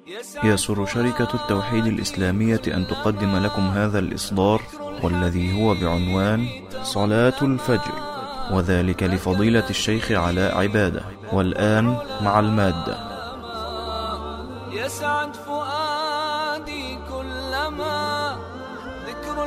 يسر شركة التوحيد الإسلامية أن تقدم لكم هذا الإصدار والذي هو بعنوان صلاة الفجر وذلك لفضيلة الشيخ علاء عبادة والآن مع المادة يسعد فؤادي كلما ذكر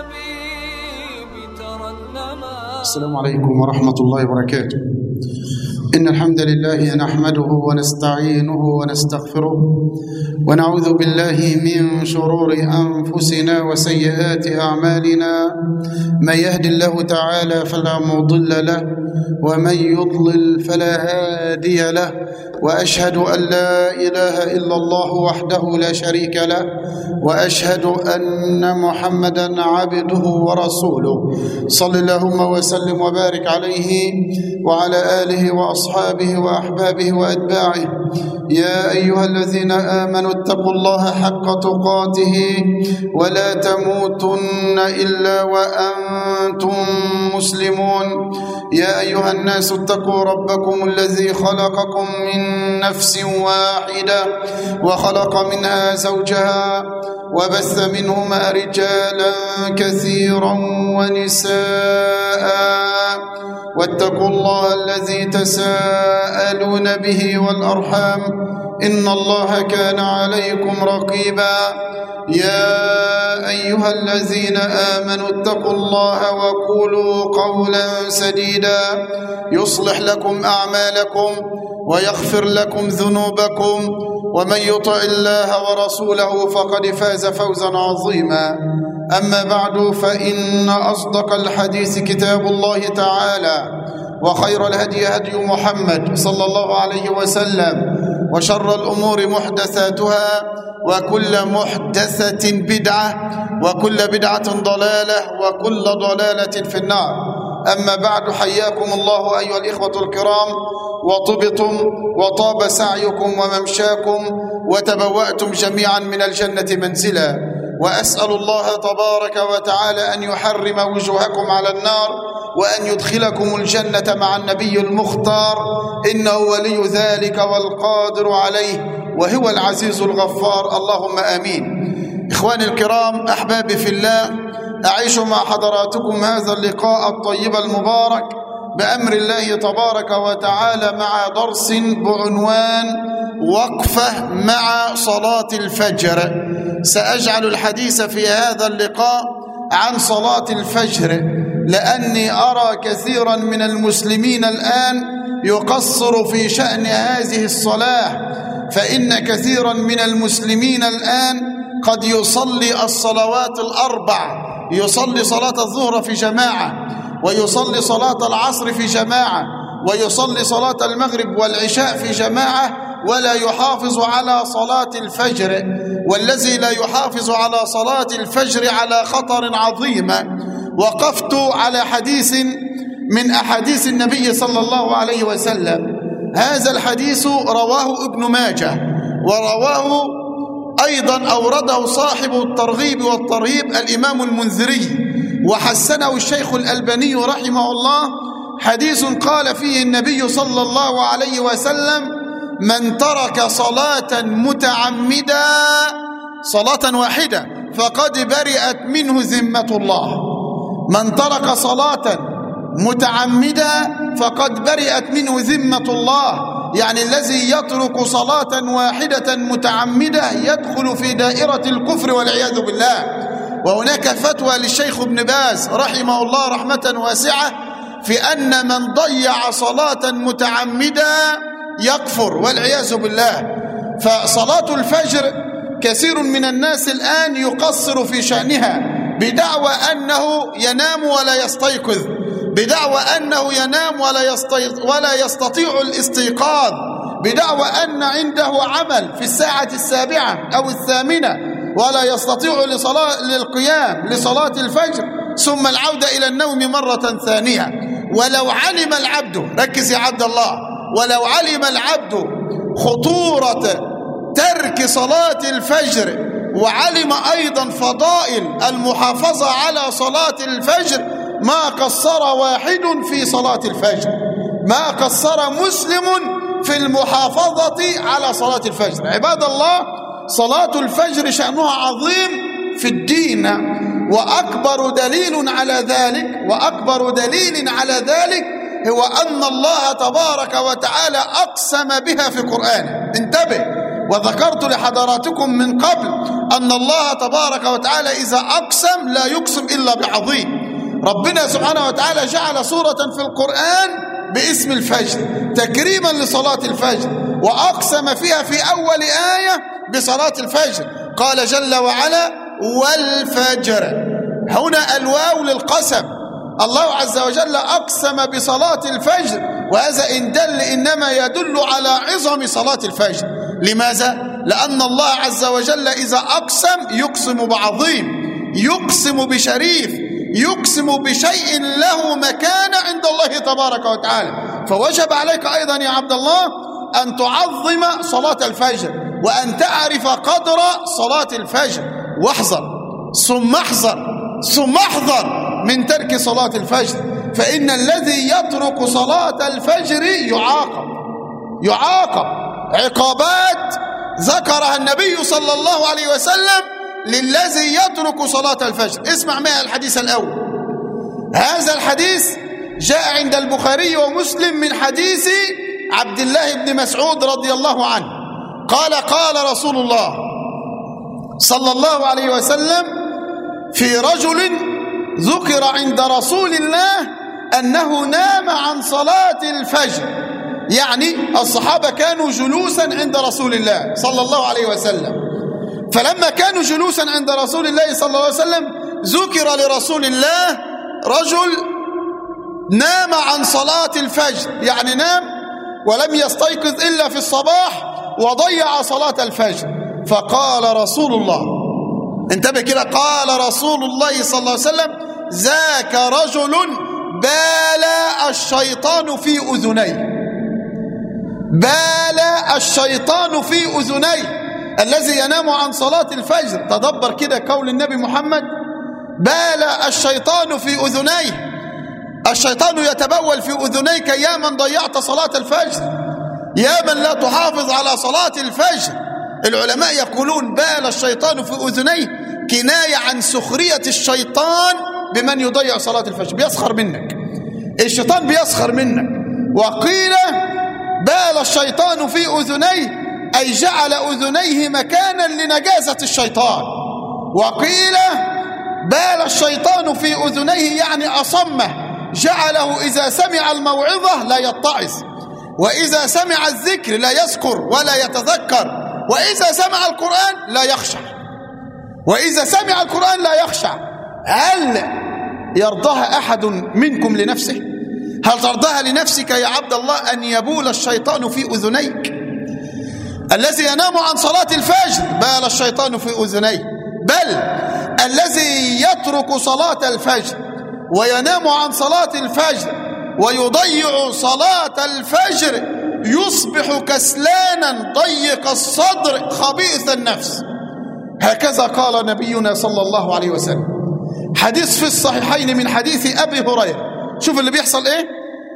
الحبيب ترنما السلام عليكم ورحمة الله وبركاته إن الحمد لله نحمده ونستعينه ونستغفره ونعوذ بالله من شرور أنفسنا وسيئات أعمالنا من يهد الله تعالى فلا مضل له ومن يضلل فلا هادي له وأشهد أن لا إله إلا الله وحده لا شريك له وأشهد أن محمدا عبده ورسوله صل اللهم وسلم وبارك عليه وعلى آله وأصحابه وأحبابه وأتباعه يا أيها الذين آمنوا اتقوا الله حق تقاته ولا تموتن إلا وأنتم مسلمون يا أيها الناس اتقوا ربكم الذي خلقكم من نفس واحدة وخلق منها زوجها وبث منهما رجالا كثيرا ونساء واتقوا الله الذي تساءلون به والأرحام إن الله كان عليكم رقيبا يا أيها الذين آمنوا اتقوا الله وقولوا قولا سديدا يصلح لكم أعمالكم ويغفر لكم ذنوبكم ومن يطع الله ورسوله فقد فاز فوزا عظيما أما بعد فإن أصدق الحديث كتاب الله تعالى وخير الهدي هدي محمد صلى الله عليه وسلم وشر الأمور محدثاتها وكل محدثة بدعة وكل بدعة ضلالة وكل ضلالة في النار أما بعد حياكم الله أيها الإخوة الكرام وطبتم وطاب سعيكم وممشاكم وتبوأتم جميعا من الجنة منزلا وأسأل الله تبارك وتعالى أن يحرم وجوهكم على النار وأن يدخلكم الجنة مع النبي المختار إنه ولي ذلك والقادر عليه وهو العزيز الغفار اللهم آمين إخواني الكرام أحبابي في الله أعيش مع حضراتكم هذا اللقاء الطيب المبارك بأمر الله تبارك وتعالى مع درس بعنوان وقفة مع صلاة الفجر سأجعل الحديث في هذا اللقاء عن صلاة الفجر لأني أرى كثيرا من المسلمين الآن يقصر في شأن هذه الصلاة فإن كثيرا من المسلمين الآن قد يصلي الصلوات الأربع يصلي صلاة الظهر في جماعة ويصلي صلاة العصر في جماعة ويصلي صلاة المغرب والعشاء في جماعة ولا يحافظ على صلاة الفجر والذي لا يحافظ على صلاة الفجر على خطر عظيم وقفت على حديث من أحاديث النبي صلى الله عليه وسلم هذا الحديث رواه ابن ماجه ورواه أيضا أورده صاحب الترغيب والترهيب الإمام المنذري وحسنه الشيخ الألباني رحمه الله حديث قال فيه النبي صلى الله عليه وسلم من ترك صلاة متعمدا صلاة واحدة فقد برئت منه ذمة الله من ترك صلاة متعمدا فقد برئت منه ذمة الله يعني الذي يترك صلاة واحدة متعمدة يدخل في دائرة الكفر والعياذ بالله وهناك فتوى للشيخ ابن باز رحمه الله رحمة واسعة في أن من ضيع صلاة متعمدة يكفر والعياذ بالله فصلاة الفجر كثير من الناس الآن يقصر في شأنها بدعوى أنه ينام ولا يستيقظ بدعوى أنه ينام ولا يستيقظ ولا يستطيع الاستيقاظ بدعوى أن عنده عمل في الساعة السابعة أو الثامنة ولا يستطيع لصلاة للقيام لصلاة الفجر ثم العودة إلى النوم مرة ثانية ولو علم العبد ركز يا عبد الله ولو علم العبد خطورة ترك صلاة الفجر وعلم أيضا فضائل المحافظة على صلاة الفجر ما قصر واحد في صلاة الفجر ما قصر مسلم في المحافظة على صلاة الفجر عباد الله صلاة الفجر شأنها عظيم في الدين وأكبر دليل على ذلك وأكبر دليل على ذلك هو أن الله تبارك وتعالى أقسم بها في قرآنه انتبه وذكرت لحضراتكم من قبل أن الله تبارك وتعالى إذا أقسم لا يقسم إلا بعظيم ربنا سبحانه وتعالى جعل سورة في القرآن باسم الفجر تكريما لصلاة الفجر وأقسم فيها في أول آية بصلاة الفجر قال جل وعلا والفجر هنا الواو للقسم الله عز وجل أقسم بصلاة الفجر وهذا إن دل إنما يدل على عظم صلاة الفجر لماذا؟ لأن الله عز وجل إذا أقسم يقسم بعظيم يقسم بشريف يقسم بشيء له مكانة عند الله تبارك وتعالى فوجب عليك أيضا يا عبد الله أن تعظم صلاة الفجر وأن تعرف قدر صلاة الفجر واحذر ثم احذر ثم احذر من ترك صلاة الفجر فإن الذي يترك صلاة الفجر يعاقب يعاقب عقابات ذكرها النبي صلى الله عليه وسلم للذي يترك صلاة الفجر اسمع معي الحديث الأول هذا الحديث جاء عند البخاري ومسلم من حديث عبد الله بن مسعود رضي الله عنه قال قال رسول الله صلى الله عليه وسلم في رجل ذكر عند رسول الله أنه نام عن صلاة الفجر يعني الصحابة كانوا جلوسا عند رسول الله صلى الله عليه وسلم فلما كانوا جلوسا عند رسول الله صلى الله عليه وسلم ذكر لرسول الله رجل نام عن صلاة الفجر يعني نام ولم يستيقظ إلا في الصباح وضيع صلاة الفجر فقال رسول الله انتبه كده قال رسول الله صلى الله عليه وسلم ذاك رجل بال الشيطان في أذنيه بال الشيطان في أذنيه الذي ينام عن صلاة الفجر تدبر كده قول النبي محمد بال الشيطان في أذنيه الشيطان يتبول في أذنيك يا من ضيعت صلاة الفجر يا من لا تحافظ على صلاة الفجر العلماء يقولون بال الشيطان في أذنيه كناية عن سخرية الشيطان بمن يضيع صلاة الفجر بيسخر منك الشيطان بيسخر منك وقيل بال الشيطان في أذنيه أي جعل أذنيه مكانا لنجاسة الشيطان وقيل بال الشيطان في أذنيه يعني أصمه جعله إذا سمع الموعظة لا يتعظ وإذا سمع الذكر لا يذكر ولا يتذكر وإذا سمع القرآن لا يخشع وإذا سمع القرآن لا يخشع هل يرضاها أحد منكم لنفسه هل ترضاها لنفسك يا عبد الله أن يبول الشيطان في أذنيك الذي ينام عن صلاة الفجر بال الشيطان في أذنيه بل الذي يترك صلاة الفجر وينام عن صلاة الفجر ويضيع صلاة الفجر يصبح كسلانا ضيق الصدر خبيث النفس هكذا قال نبينا صلى الله عليه وسلم حديث في الصحيحين من حديث أبي هريرة شوف اللي بيحصل ايه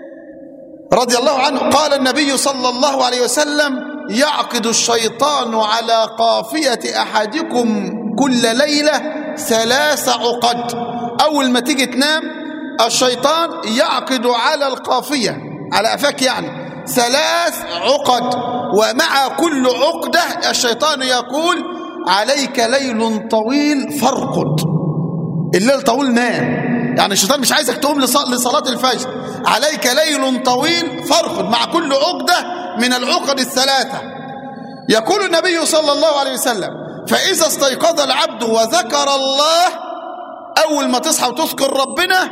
رضي الله عنه قال النبي صلى الله عليه وسلم يعقد الشيطان على قافية أحدكم كل ليلة ثلاث عقد أول ما تيجي تنام الشيطان يعقد على القافية على أفاك يعني ثلاث عقد ومع كل عقدة الشيطان يقول عليك ليل طويل فارقد الليل طويل نام يعني الشيطان مش عايزك تقوم لصلاة الفجر عليك ليل طويل فارقد مع كل عقدة من العقد الثلاثة يقول النبي صلى الله عليه وسلم فإذا استيقظ العبد وذكر الله أول ما تصحى وتذكر ربنا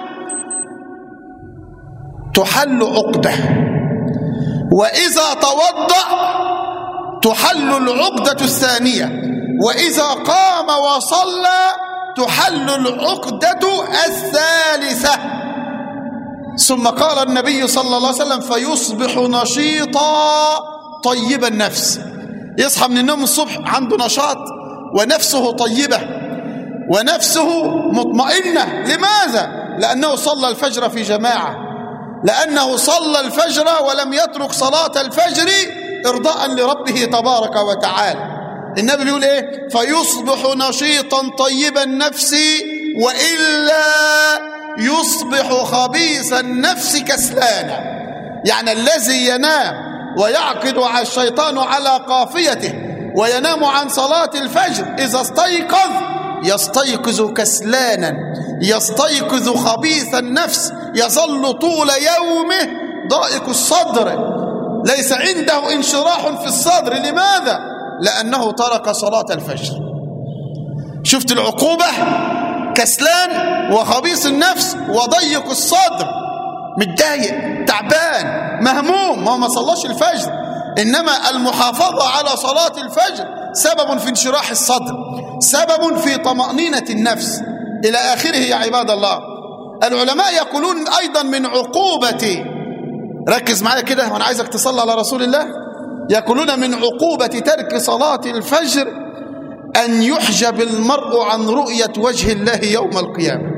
تحل عقدة وإذا توضأ تحل العقدة الثانية وإذا قام وصلى تحل العقدة الثالثة ثم قال النبي صلى الله عليه وسلم فيصبح نشيطا طيب النفس يصحى من النوم الصبح عنده نشاط ونفسه طيبة ونفسه مطمئنة لماذا؟ لأنه صلى الفجر في جماعة لأنه صلى الفجر ولم يترك صلاة الفجر إرضاء لربه تبارك وتعالى النبي بيقول إيه فيصبح نشيطا طيب النفس وإلا يصبح خبيث النفس كسلانا يعني الذي ينام ويعقد على الشيطان على قافيته وينام عن صلاة الفجر إذا استيقظ يستيقظ كسلانا يستيقظ خبيث النفس يظل طول يومه ضائق الصدر ليس عنده انشراح في الصدر لماذا؟ لأنه ترك صلاة الفجر شفت العقوبة كسلان وخبيث النفس وضيق الصدر متضايق تعبان مهموم ما هو ما صلاش الفجر إنما المحافظة على صلاة الفجر سبب في انشراح الصدر سبب في طمأنينة النفس إلى آخره يا عباد الله العلماء يقولون أيضا من عقوبة ركز معايا كده وأنا عايزك تصلي على رسول الله يقولون من عقوبة ترك صلاة الفجر أن يحجب المرء عن رؤية وجه الله يوم القيامة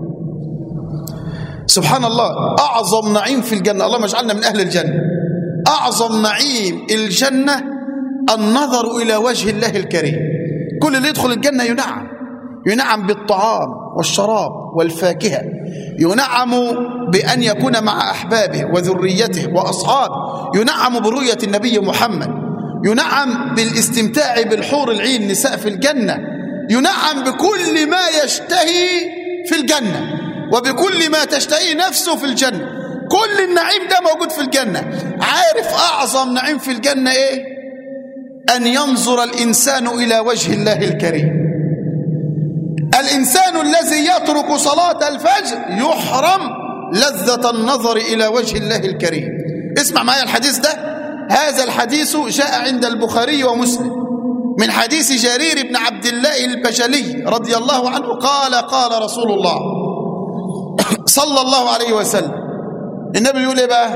سبحان الله أعظم نعيم في الجنة اللهم اجعلنا من أهل الجنة أعظم نعيم الجنة النظر إلى وجه الله الكريم كل اللي يدخل الجنة ينعم ينعم بالطعام والشراب والفاكهة ينعم بأن يكون مع أحبابه وذريته وأصحابه ينعم برؤية النبي محمد ينعم بالاستمتاع بالحور العين نساء في الجنة ينعم بكل ما يشتهي في الجنة وبكل ما تشتهي نفسه في الجنة كل النعيم ده موجود في الجنة عارف أعظم نعيم في الجنة إيه أن ينظر الإنسان إلى وجه الله الكريم الإنسان الذي يترك صلاة الفجر يحرم لذة النظر إلى وجه الله الكريم اسمع معايا الحديث ده هذا الحديث جاء عند البخاري ومسلم من حديث جرير بن عبد الله البجلي رضي الله عنه قال قال رسول الله صلى الله عليه وسلم النبي بيقول ايه بقى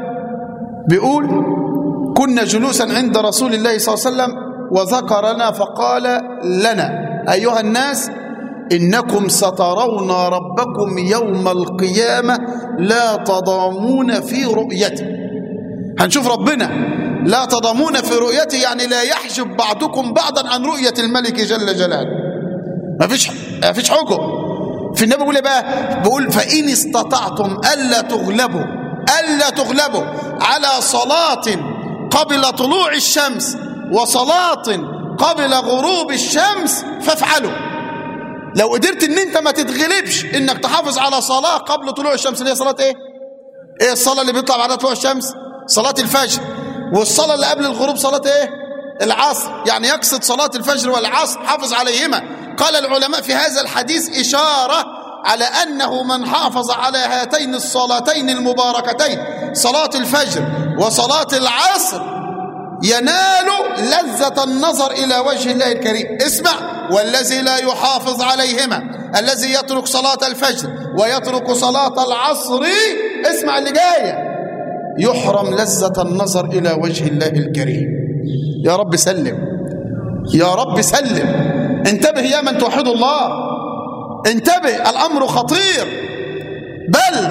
بيقول كنا جلوسا عند رسول الله صلى الله عليه وسلم وذكرنا فقال لنا أيها الناس إنكم سترون ربكم يوم القيامة لا تضامون في رؤيته هنشوف ربنا لا تضامون في رؤيته يعني لا يحجب بعضكم بعضا عن رؤية الملك جل جلاله ما فيش ما فيش حكم في النبي بيقول ايه بقى بيقول فإن استطعتم ألا تغلبوا ألا تغلبوا على صلاة قبل طلوع الشمس وصلاة قبل غروب الشمس فافعلوا لو قدرت ان انت ما تتغلبش انك تحافظ على صلاة قبل طلوع الشمس اللي هي صلاة ايه ايه الصلاة اللي بيطلع بعدها طلوع الشمس صلاة الفجر والصلاة اللي قبل الغروب صلاة ايه العصر يعني يقصد صلاة الفجر والعصر حافظ عليهما قال العلماء في هذا الحديث إشارة على أنه من حافظ على هاتين الصلاتين المباركتين صلاة الفجر وصلاة العصر ينال لذة النظر إلى وجه الله الكريم اسمع والذي لا يحافظ عليهما الذي يترك صلاة الفجر ويترك صلاة العصر اسمع اللي جاية يحرم لذة النظر إلى وجه الله الكريم يا رب سلم يا رب سلم انتبه يا من توحد الله انتبه الأمر خطير بل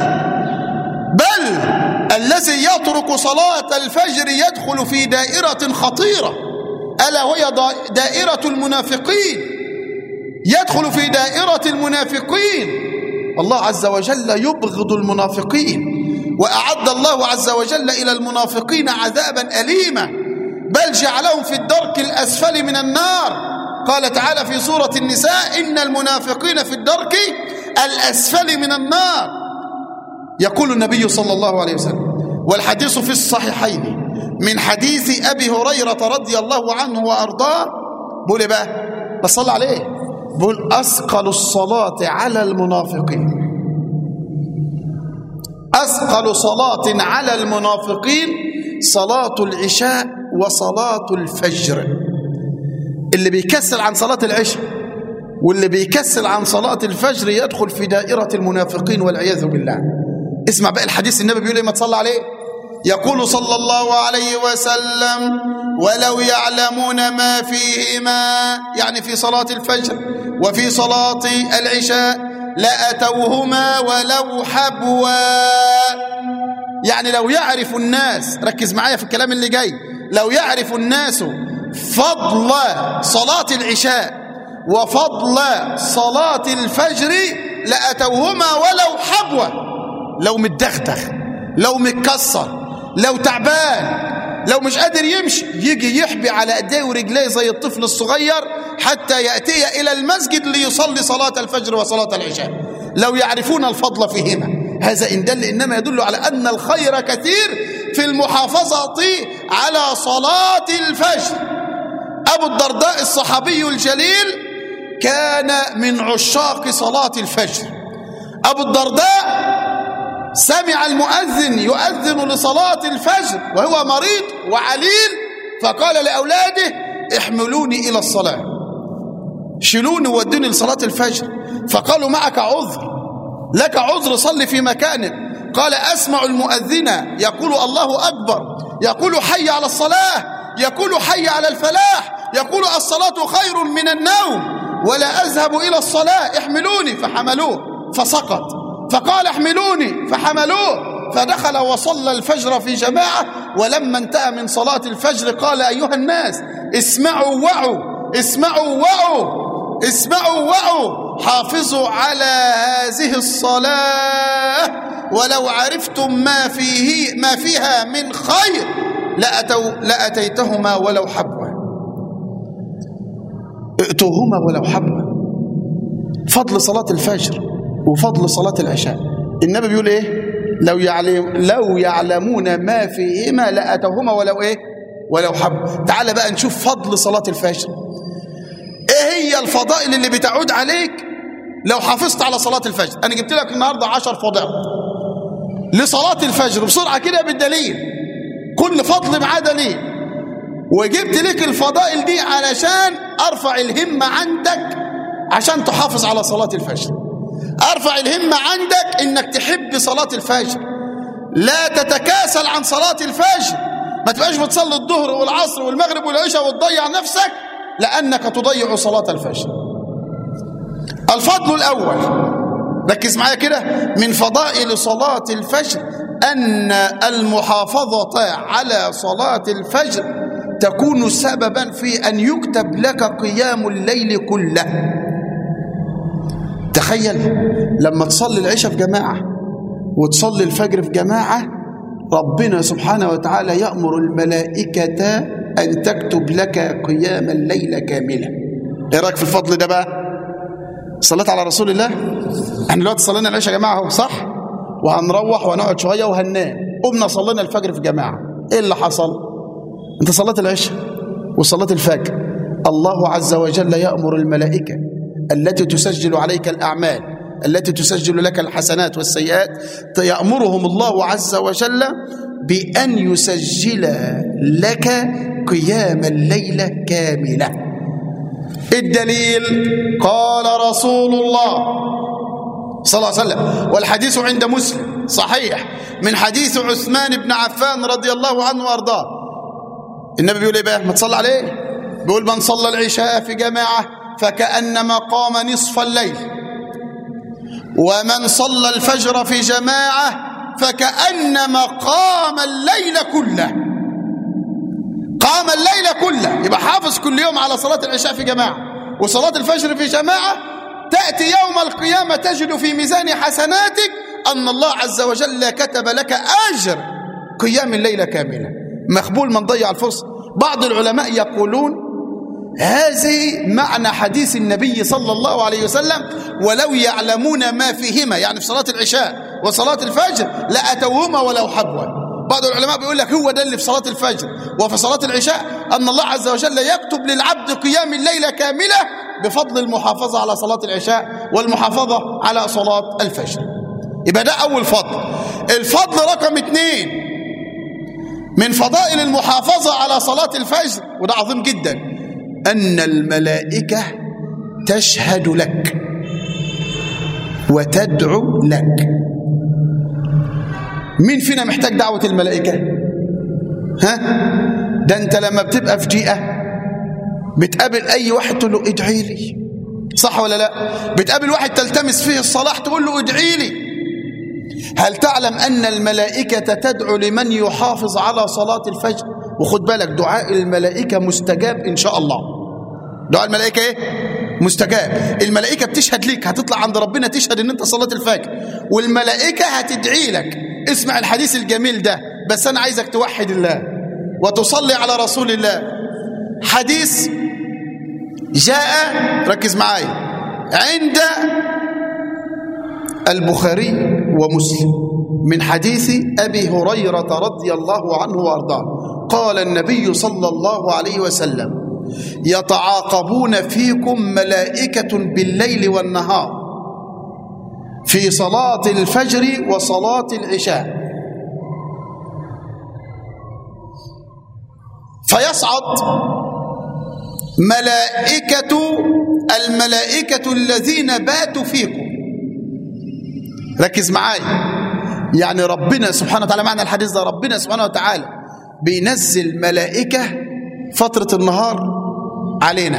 بل الذي يترك صلاة الفجر يدخل في دائرة خطيرة ألا وهي دائرة المنافقين يدخل في دائرة المنافقين الله عز وجل يبغض المنافقين وأعد الله عز وجل إلى المنافقين عذابا أليما بل جعلهم في الدرك الأسفل من النار قال تعالى في سورة النساء إن المنافقين في الدرك الأسفل من النار يقول النبي صلى الله عليه وسلم والحديث في الصحيحين من حديث أبي هريرة رضي الله عنه وأرضاه بقول بقى بصلى عليه بقول أثقل الصلاة على المنافقين أثقل صلاة على المنافقين صلاة العشاء وصلاة الفجر اللي بيكسل عن صلاة العشاء واللي بيكسل عن صلاة الفجر يدخل في دائرة المنافقين والعياذ بالله اسمع بقى الحديث النبي بيقول ايه ما تصلى عليه يقول صلى الله عليه وسلم ولو يعلمون ما فيهما يعني في صلاة الفجر وفي صلاة العشاء لأتوهما ولو حبوا يعني لو يعرف الناس ركز معايا في الكلام اللي جاي لو يعرف الناس فضل صلاة العشاء وفضل صلاة الفجر لأتوهما ولو حبوة لو متدغدغ لو متكسر لو تعبان لو مش قادر يمشي يجي يحبي على ايديه ورجليه زي الطفل الصغير حتى يأتي إلى المسجد ليصلي صلاة الفجر وصلاة العشاء لو يعرفون الفضل فيهما هذا إن دل إنما يدل على أن الخير كثير في المحافظة على صلاة الفجر أبو الدرداء الصحابي الجليل كان من عشاق صلاة الفجر أبو الدرداء سمع المؤذن يؤذن لصلاة الفجر وهو مريض وعليل فقال لأولاده احملوني إلى الصلاة شيلوني وودوني لصلاة الفجر فقالوا معك عذر لك عذر صلي في مكانك قال أسمع المؤذن يقول الله أكبر يقول حي على الصلاة يقول حي على الفلاح يقول الصلاة خير من النوم ولا أذهب إلى الصلاة احملوني فحملوه فسقط فقال احملوني فحملوه فدخل وصلى الفجر في جماعة ولما انتهى من صلاة الفجر قال أيها الناس اسمعوا وعوا اسمعوا وعوا اسمعوا وعوا حافظوا على هذه الصلاة ولو عرفتم ما فيه ما فيها من خير لأتوا لأتيتهما ولو حبوا ائتوهما ولو حبوا فضل صلاة الفجر وفضل صلاة العشاء النبي بيقول ايه لو يعلم لو يعلمون ما فيهما لأتوهما ولو ايه ولو حب تعال بقى نشوف فضل صلاة الفجر ايه هي الفضائل اللي بتعود عليك لو حافظت على صلاة الفجر انا جبت لك النهارده 10 فضائل لصلاة الفجر بسرعة كده بالدليل كل فضل معاه دليل وجبت لك الفضائل دي علشان ارفع الهمة عندك عشان تحافظ على صلاة الفجر ارفع الهمة عندك انك تحب صلاة الفجر لا تتكاسل عن صلاة الفجر ما تبقاش بتصلي الظهر والعصر والمغرب والعشاء وتضيع نفسك لأنك تضيع صلاة الفجر الفضل الأول ركز معايا كده من فضائل صلاة الفجر أن المحافظة على صلاة الفجر تكون سببا في أن يكتب لك قيام الليل كله تخيل لما تصلي العشاء في جماعة وتصلي الفجر في جماعة ربنا سبحانه وتعالى يأمر الملائكة أن تكتب لك قيام الليل كاملا إيه رأيك في الفضل ده بقى صليت على رسول الله احنا دلوقتي صلينا العشاء يا جماعة اهو صح وهنروح وهنقعد شوية وهننام قمنا صلينا الفجر في جماعة ايه اللي حصل انت صليت العشاء وصليت الفجر الله عز وجل يأمر الملائكة التي تسجل عليك الأعمال التي تسجل لك الحسنات والسيئات يأمرهم الله عز وجل بأن يسجل لك قيام الليلة كاملة الدليل قال رسول الله صلى الله عليه وسلم والحديث عند مسلم صحيح من حديث عثمان بن عفان رضي الله عنه وارضاه النبي بيقول ايه بقى ما تصلى عليه بيقول من صلى العشاء في جماعه فكانما قام نصف الليل ومن صلى الفجر في جماعه فكانما قام الليل كله قام الليل كله يبقى حافظ كل يوم على صلاه العشاء في جماعه وصلاه الفجر في جماعه تاتي يوم القيامه تجد في ميزان حسناتك ان الله عز وجل كتب لك اجر قيام الليل كاملا مقبول من ضيع الفرصه بعض العلماء يقولون هذه معنى حديث النبي صلى الله عليه وسلم ولو يعلمون ما فيهما يعني في صلاة العشاء وصلاة الفجر لأتوهما ولو حبوا بعض العلماء بيقول لك هو ده اللي في صلاة الفجر وفي صلاة العشاء أن الله عز وجل يكتب للعبد قيام الليلة كاملة بفضل المحافظة على صلاة العشاء والمحافظة على صلاة الفجر يبقى ده أول فضل الفضل رقم اثنين من فضائل المحافظة على صلاة الفجر وده عظيم جدا أن الملائكة تشهد لك وتدعو لك مين فينا محتاج دعوة الملائكة ها ده انت لما بتبقى في جيئة بتقابل اي واحد تقول له ادعي لي صح ولا لا بتقابل واحد تلتمس فيه الصلاح تقول له ادعي لي هل تعلم أن الملائكة تدعو لمن يحافظ على صلاة الفجر وخد بالك دعاء الملائكة مستجاب إن شاء الله دعاء الملائكة إيه؟ مستجاب الملائكة بتشهد ليك هتطلع عند ربنا تشهد ان انت صلاة الفجر والملائكة هتدعي لك اسمع الحديث الجميل ده بس انا عايزك توحد الله وتصلي على رسول الله حديث جاء ركز معايا عند البخاري ومسلم من حديث أبي هريرة رضي الله عنه وأرضاه قال النبي صلى الله عليه وسلم يتعاقبون فيكم ملائكة بالليل والنهار في صلاة الفجر وصلاة العشاء فيصعد ملائكة الملائكة الذين باتوا فيكم ركز معايا يعني ربنا سبحانه وتعالى معنى الحديث ده ربنا سبحانه وتعالى بينزل ملائكة فترة النهار علينا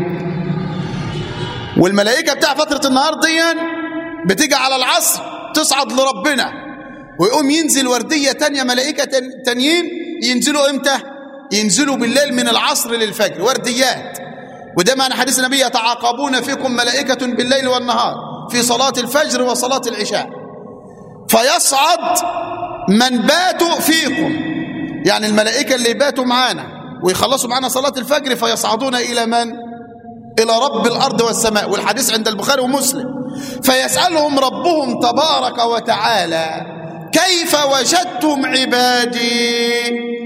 والملائكة بتاع فترة النهار دي بتيجي على العصر تصعد لربنا ويقوم ينزل وردية تانية ملائكة تانيين ينزلوا امتى ينزلوا بالليل من العصر للفجر ورديات وده معنى حديث النبي يتعاقبون فيكم ملائكة بالليل والنهار في صلاة الفجر وصلاة العشاء فيصعد من باتوا فيكم يعني الملائكة اللي باتوا معانا ويخلصوا معانا صلاة الفجر فيصعدون إلى من؟ إلى رب الأرض والسماء والحديث عند البخاري ومسلم فيسألهم ربهم تبارك وتعالى كيف وجدتم عبادي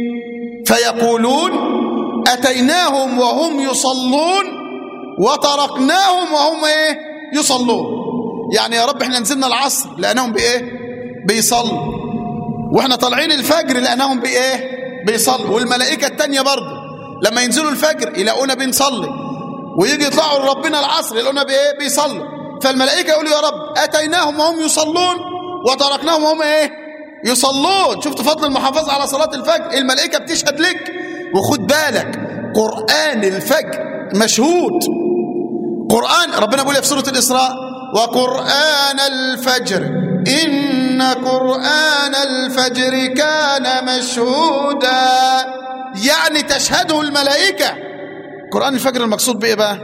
فيقولون أتيناهم وهم يصلون وتركناهم وهم إيه يصلون يعني يا رب احنا نزلنا العصر لأنهم بإيه بيصلوا واحنا طالعين الفجر لأنهم بإيه بيصلوا والملائكة التانية برضه لما ينزلوا الفجر يلاقونا بنصلي ويجي يطلعوا لربنا العصر يلاقونا بإيه بيصلوا فالملائكة يقولوا يا رب أتيناهم وهم يصلون وتركناهم وهم إيه يصلون شفت فضل المحافظة على صلاة الفجر الملائكة بتشهد لك وخد بالك قرآن الفجر مشهود قرآن ربنا بيقول في سورة الإسراء وقرآن الفجر إن قرآن الفجر كان مشهودا يعني تشهده الملائكة قرآن الفجر المقصود بإيه بقى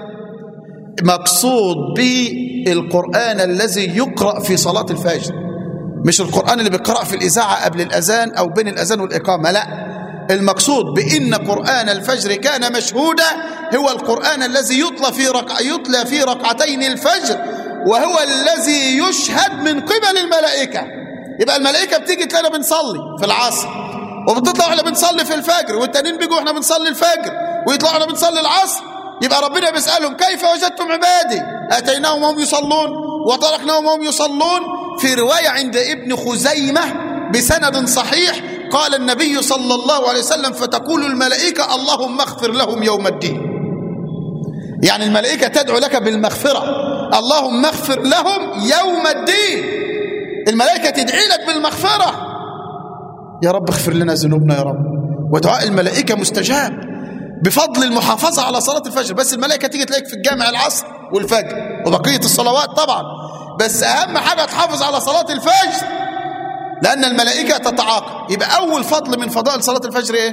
مقصود بالقرآن الذي يقرأ في صلاة الفجر مش القرآن اللي بيقرأ في الإذاعة قبل الأذان أو بين الأذان والإقامة لا المقصود بإن قرآن الفجر كان مشهودا هو القرآن الذي يطلى في ركع يطلى في ركعتين الفجر وهو الذي يشهد من قبل الملائكة يبقى الملائكة بتيجي تلاقينا بنصلي في العصر وبتطلع واحنا بنصلي في الفجر والتانيين بيجوا واحنا بنصلي الفجر ويطلعوا واحنا بنصلي العصر يبقى ربنا بيسألهم كيف وجدتم عبادي أتيناهم وهم يصلون وتركناهم وهم يصلون في رواية عند ابن خزيمة بسند صحيح قال النبي صلى الله عليه وسلم فتقول الملائكة اللهم اغفر لهم يوم الدين يعني الملائكة تدعو لك بالمغفرة اللهم اغفر لهم يوم الدين الملائكة تدعي لك بالمغفرة يا رب اغفر لنا ذنوبنا يا رب ودعاء الملائكة مستجاب بفضل المحافظة على صلاة الفجر بس الملائكة تيجي تلاقيك في الجامع العصر والفجر وبقية الصلوات طبعا بس أهم حاجة تحافظ على صلاة الفجر لأن الملائكة تتعاقب يبقى أول فضل من فضائل صلاة الفجر إيه؟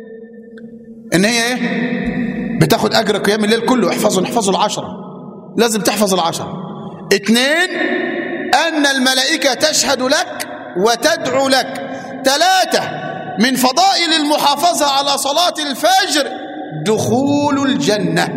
إن هي إيه؟ بتاخد أجر قيام الليل كله احفظوا احفظوا العشرة لازم تحفظ العشرة اثنين أن الملائكة تشهد لك وتدعو لك ثلاثة من فضائل المحافظة على صلاة الفجر دخول الجنة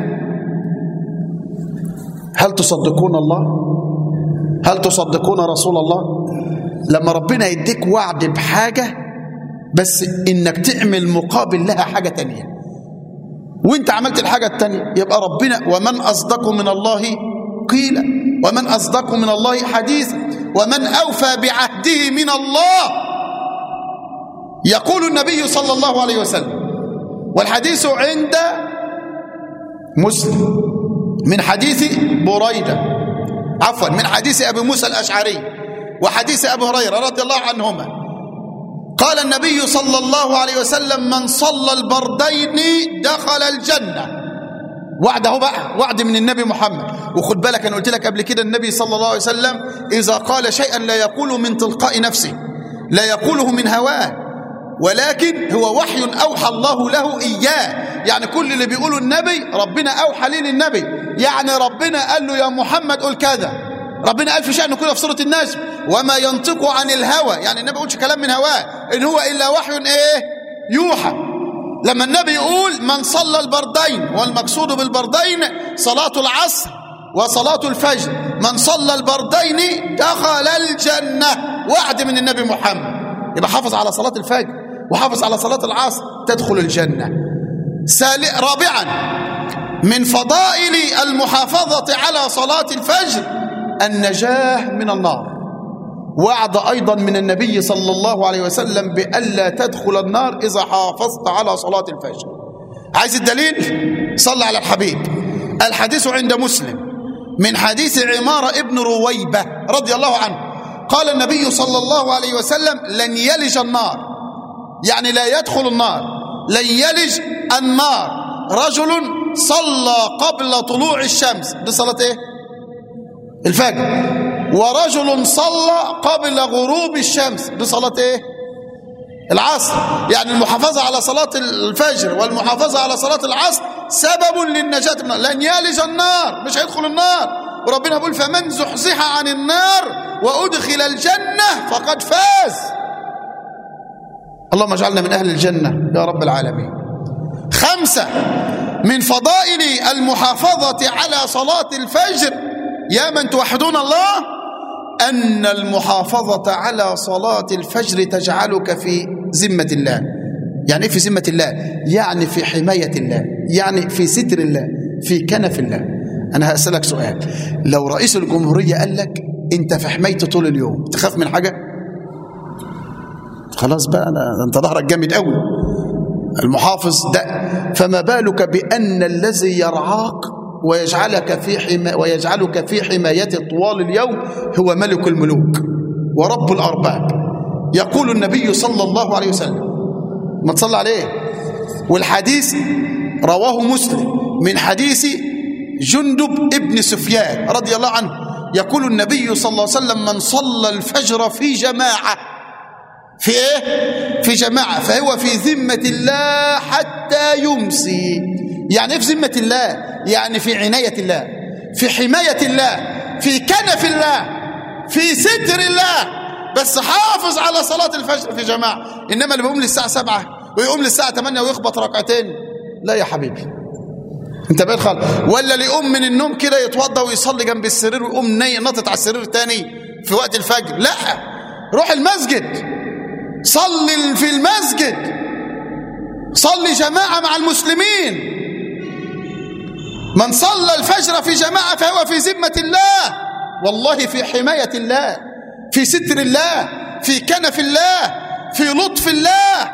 هل تصدقون الله؟ هل تصدقون رسول الله؟ لما ربنا يديك وعد بحاجة بس إنك تعمل مقابل لها حاجة تانية وانت عملت الحاجة التانية يبقى ربنا ومن أصدق من الله قيلا ومن أصدق من الله حديثا ومن أوفى بعهده من الله يقول النبي صلى الله عليه وسلم والحديث عند مسلم من حديث بريدة عفوا من حديث أبي موسى الأشعري وحديث أبي هريرة رضي الله عنهما قال النبي صلى الله عليه وسلم من صلى البردين دخل الجنة وعد اهو بقى وعد من النبي محمد وخد بالك انا قلت لك قبل كده النبي صلى الله عليه وسلم اذا قال شيئا لا يقوله من تلقاء نفسه لا يقوله من هواه ولكن هو وحي اوحى الله له اياه يعني كل اللي بيقوله النبي ربنا اوحى ليه للنبي يعني ربنا قال له يا محمد قول كذا ربنا قال في شأنه كده في سورة النجم وما ينطق عن الهوى يعني النبي يقولش كلام من هواه إن هو إلا وحي إيه يوحى لما النبي يقول من صلى البردين والمقصود بالبردين صلاة العصر وصلاة الفجر من صلى البردين دخل الجنة وعد من النبي محمد يبقى حافظ على صلاة الفجر وحافظ على صلاة العصر تدخل الجنة سال... رابعا من فضائل المحافظة على صلاة الفجر النجاة من النار وعد أيضا من النبي صلى الله عليه وسلم بألا تدخل النار إذا حافظت على صلاة الفجر عايز الدليل صلى على الحبيب الحديث عند مسلم من حديث عمارة ابن رويبة رضي الله عنه قال النبي صلى الله عليه وسلم لن يلج النار يعني لا يدخل النار لن يلج النار رجل صلى قبل طلوع الشمس دي صلاة ايه الفجر ورجل صلى قبل غروب الشمس دي صلاة ايه العصر يعني المحافظة على صلاة الفجر والمحافظة على صلاة العصر سبب للنجاة من النار لن يلج النار مش هيدخل النار وربنا يقول فمن زحزح عن النار وأدخل الجنة فقد فاز اللهم اجعلنا من أهل الجنة يا رب العالمين خمسة من فضائل المحافظة على صلاة الفجر يا من توحدون الله أن المحافظة على صلاة الفجر تجعلك في ذمة الله يعني إيه في ذمة الله يعني في حماية الله يعني في ستر الله في كنف الله أنا هسألك سؤال لو رئيس الجمهورية قال لك أنت في حمايته طول اليوم تخاف من حاجة خلاص بقى أنا أنت ظهرك جامد قوي المحافظ ده فما بالك بأن الذي يرعاك ويجعلك في حما ويجعلك في حمايته طوال اليوم هو ملك الملوك ورب الأرباب يقول النبي صلى الله عليه وسلم ما تصلى عليه والحديث رواه مسلم من حديث جندب ابن سفيان رضي الله عنه يقول النبي صلى الله عليه وسلم من صلى الفجر في جماعة في ايه في جماعة فهو في ذمة الله حتى يمسي يعني ايه في ذمة الله يعني في عناية الله في حماية الله في كنف الله في ستر الله بس حافظ على صلاة الفجر في جماعة إنما اللي بيقوم للساعة سبعة ويقوم للساعة 8 ويخبط ركعتين لا يا حبيبي انت بقيت خالص ولا اللي يقوم من النوم كده يتوضى ويصلي جنب السرير ويقوم ني نطت على السرير تاني في وقت الفجر لا روح المسجد صلي في المسجد صلي جماعة مع المسلمين من صلى الفجر في جماعة فهو في ذمة الله والله في حماية الله في ستر الله في كنف الله في لطف الله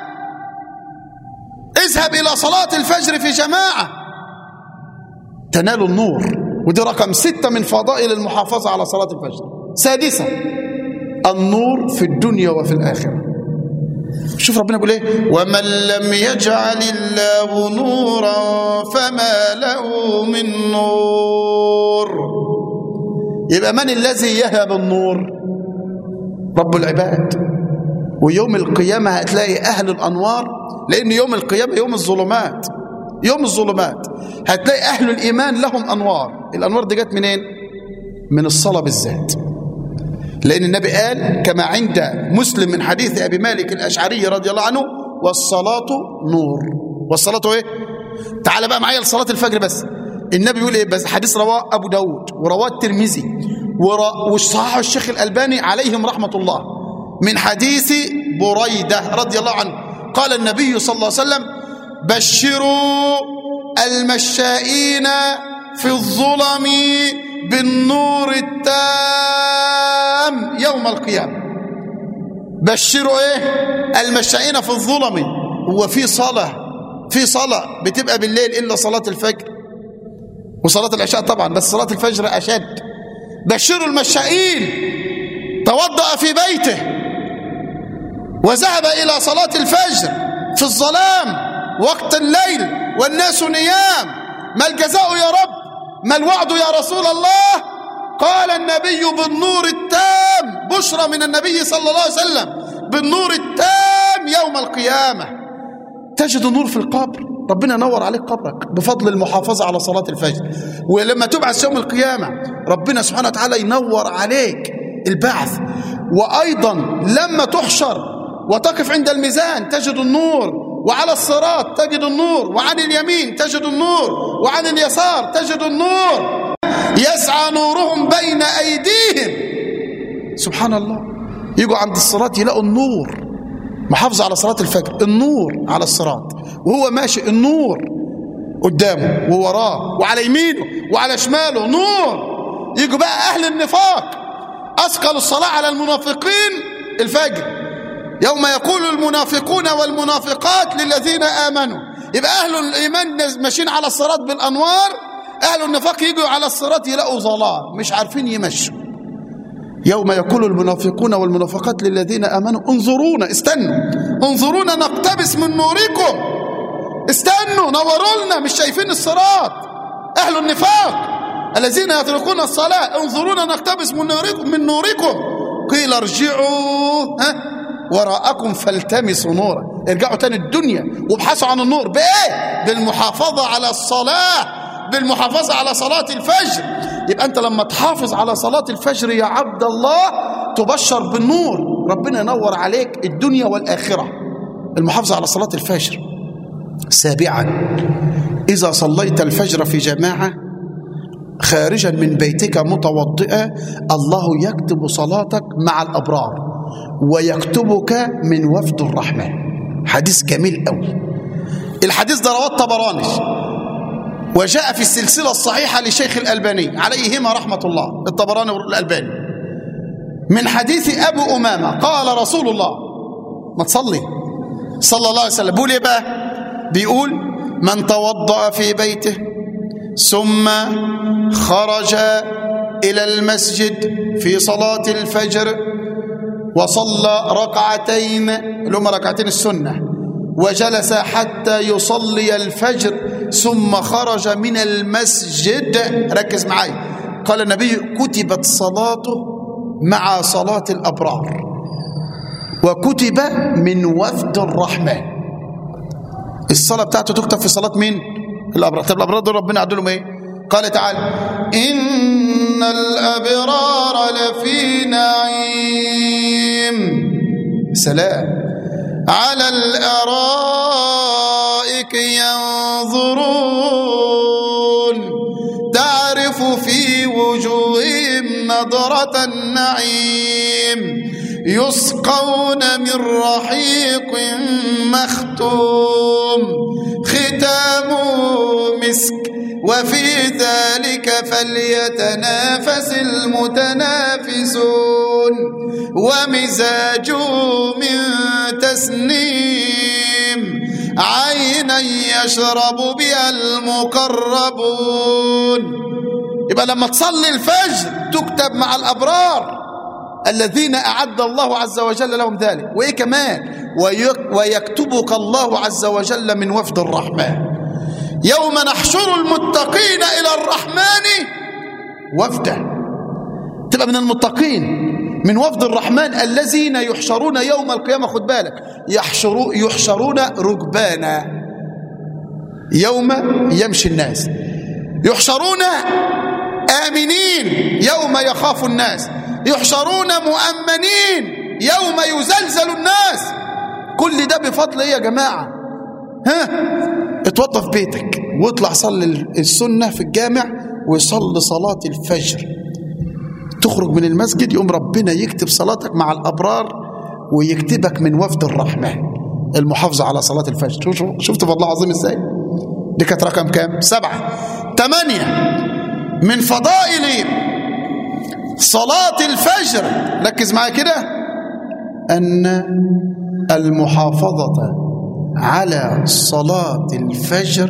اذهب إلى صلاة الفجر في جماعة تنال النور ودي رقم ستة من فضائل المحافظة على صلاة الفجر سادسا النور في الدنيا وفي الآخرة شوف ربنا بيقول ايه ومن لم يجعل الله نورا فما له من نور يبقى من الذي يهب النور رب العباد ويوم القيامة هتلاقي أهل الأنوار لأن يوم القيامة يوم الظلمات يوم الظلمات هتلاقي أهل الإيمان لهم أنوار الأنوار دي جت منين من الصلاة بالذات لأن النبي قال كما عند مسلم من حديث أبي مالك الأشعري رضي الله عنه والصلاة نور والصلاة إيه تعال بقى معايا لصلاة الفجر بس النبي يقول إيه بس حديث رواه أبو داود ورواه الترمذي وصححه الشيخ الألباني عليهم رحمة الله من حديث بريدة رضي الله عنه قال النبي صلى الله عليه وسلم بشروا المشائين في الظلم بالنور التام يوم القيامة بشروا ايه المشائين في الظلم هو في صلاة في صلاة بتبقى بالليل إلا صلاة الفجر وصلاة العشاء طبعا بس صلاة الفجر أشد بشروا المشائين توضأ في بيته وذهب إلى صلاة الفجر في الظلام وقت الليل والناس نيام ما الجزاء يا رب ما الوعد يا رسول الله قال النبي بالنور التام بشرى من النبي صلى الله عليه وسلم بالنور التام يوم القيامة تجد نور في القبر ربنا ينور عليك قبرك بفضل المحافظة على صلاة الفجر ولما تبعث يوم القيامة ربنا سبحانه وتعالى ينور عليك البعث وأيضا لما تحشر وتقف عند الميزان تجد النور وعلى الصراط تجد النور وعن اليمين تجد النور وعن اليسار تجد النور يسعى نورهم بين أيديهم سبحان الله يجوا عند الصراط يلاقوا النور محافظة على صلاة الفجر النور على الصراط وهو ماشي النور قدامه ووراه وعلى يمينه وعلى شماله نور يجوا بقى أهل النفاق أثقل الصلاة على المنافقين الفجر يوم يقول المنافقون والمنافقات للذين آمنوا يبقى أهل الإيمان ماشيين على الصراط بالأنوار أهل النفاق يجوا على الصراط يلاقوا ظلام مش عارفين يمشوا يوم يقول المنافقون والمنافقات للذين امنوا انظرونا استنوا انظرونا نقتبس من نوركم استنوا نوروا لنا مش شايفين الصراط اهل النفاق الذين يتركون الصلاه انظرونا نقتبس من نوركم من نوركم قيل ارجعوا ها وراءكم فالتمسوا نورا ارجعوا تاني الدنيا وابحثوا عن النور بايه بالمحافظه على الصلاه بالمحافظه على صلاه الفجر يبقى انت لما تحافظ على صلاة الفجر يا عبد الله تبشر بالنور ربنا ينور عليك الدنيا والآخرة المحافظة على صلاة الفجر سابعا إذا صليت الفجر في جماعة خارجا من بيتك متوضئا الله يكتب صلاتك مع الأبرار ويكتبك من وفد الرحمن حديث جميل قوي الحديث ده رواه الطبراني وجاء في السلسلة الصحيحة لشيخ الألباني عليهما رحمة الله الطبراني والألباني من حديث أبو أمامة قال رسول الله ما تصلي صلى الله عليه وسلم بيقول إيه بقى بيقول من توضأ في بيته ثم خرج إلى المسجد في صلاة الفجر وصلى ركعتين اللي هم ركعتين السنة وجلس حتى يصلي الفجر ثم خرج من المسجد ركز معايا قال النبي كتبت صلاته مع صلاة الأبرار وكتب من وفد الرحمن الصلاة بتاعته تكتب في صلاة مين الأبرار طب الأبرار دول ربنا عدلهم ايه قال تعالى إن الأبرار لفي نعيم سلام على الأرائك ينظرون تعرف في وجوههم نضرة النعيم يسقون من رحيق مختوم ختامه مسك وفي ذلك فليتنافس المتنافسون ومزاجه من تسنيم عينا يشرب بها المقربون يبقى لما تصلي الفجر تكتب مع الأبرار الذين أعد الله عز وجل لهم ذلك وإيه كمان ويكتبك الله عز وجل من وفد الرحمن يوم نحشر المتقين إلى الرحمن وفدا تبقى من المتقين من وفد الرحمن الذين يحشرون يوم القيامة خد بالك يحشرو يحشرون ركبانا يوم يمشي الناس يحشرون آمنين يوم يخاف الناس يحشرون مؤمنين يوم يزلزل الناس كل ده بفضل ايه يا جماعة ها اتوضى في بيتك واطلع صلي السنة في الجامع وصلي صلاة الفجر تخرج من المسجد يقوم ربنا يكتب صلاتك مع الأبرار ويكتبك من وفد الرحمن المحافظة على صلاة الفجر شفت فضل عظيم ازاي دي كانت رقم كام سبعة ثمانية من فضائل صلاة الفجر ركز معايا كده أن المحافظة على صلاة الفجر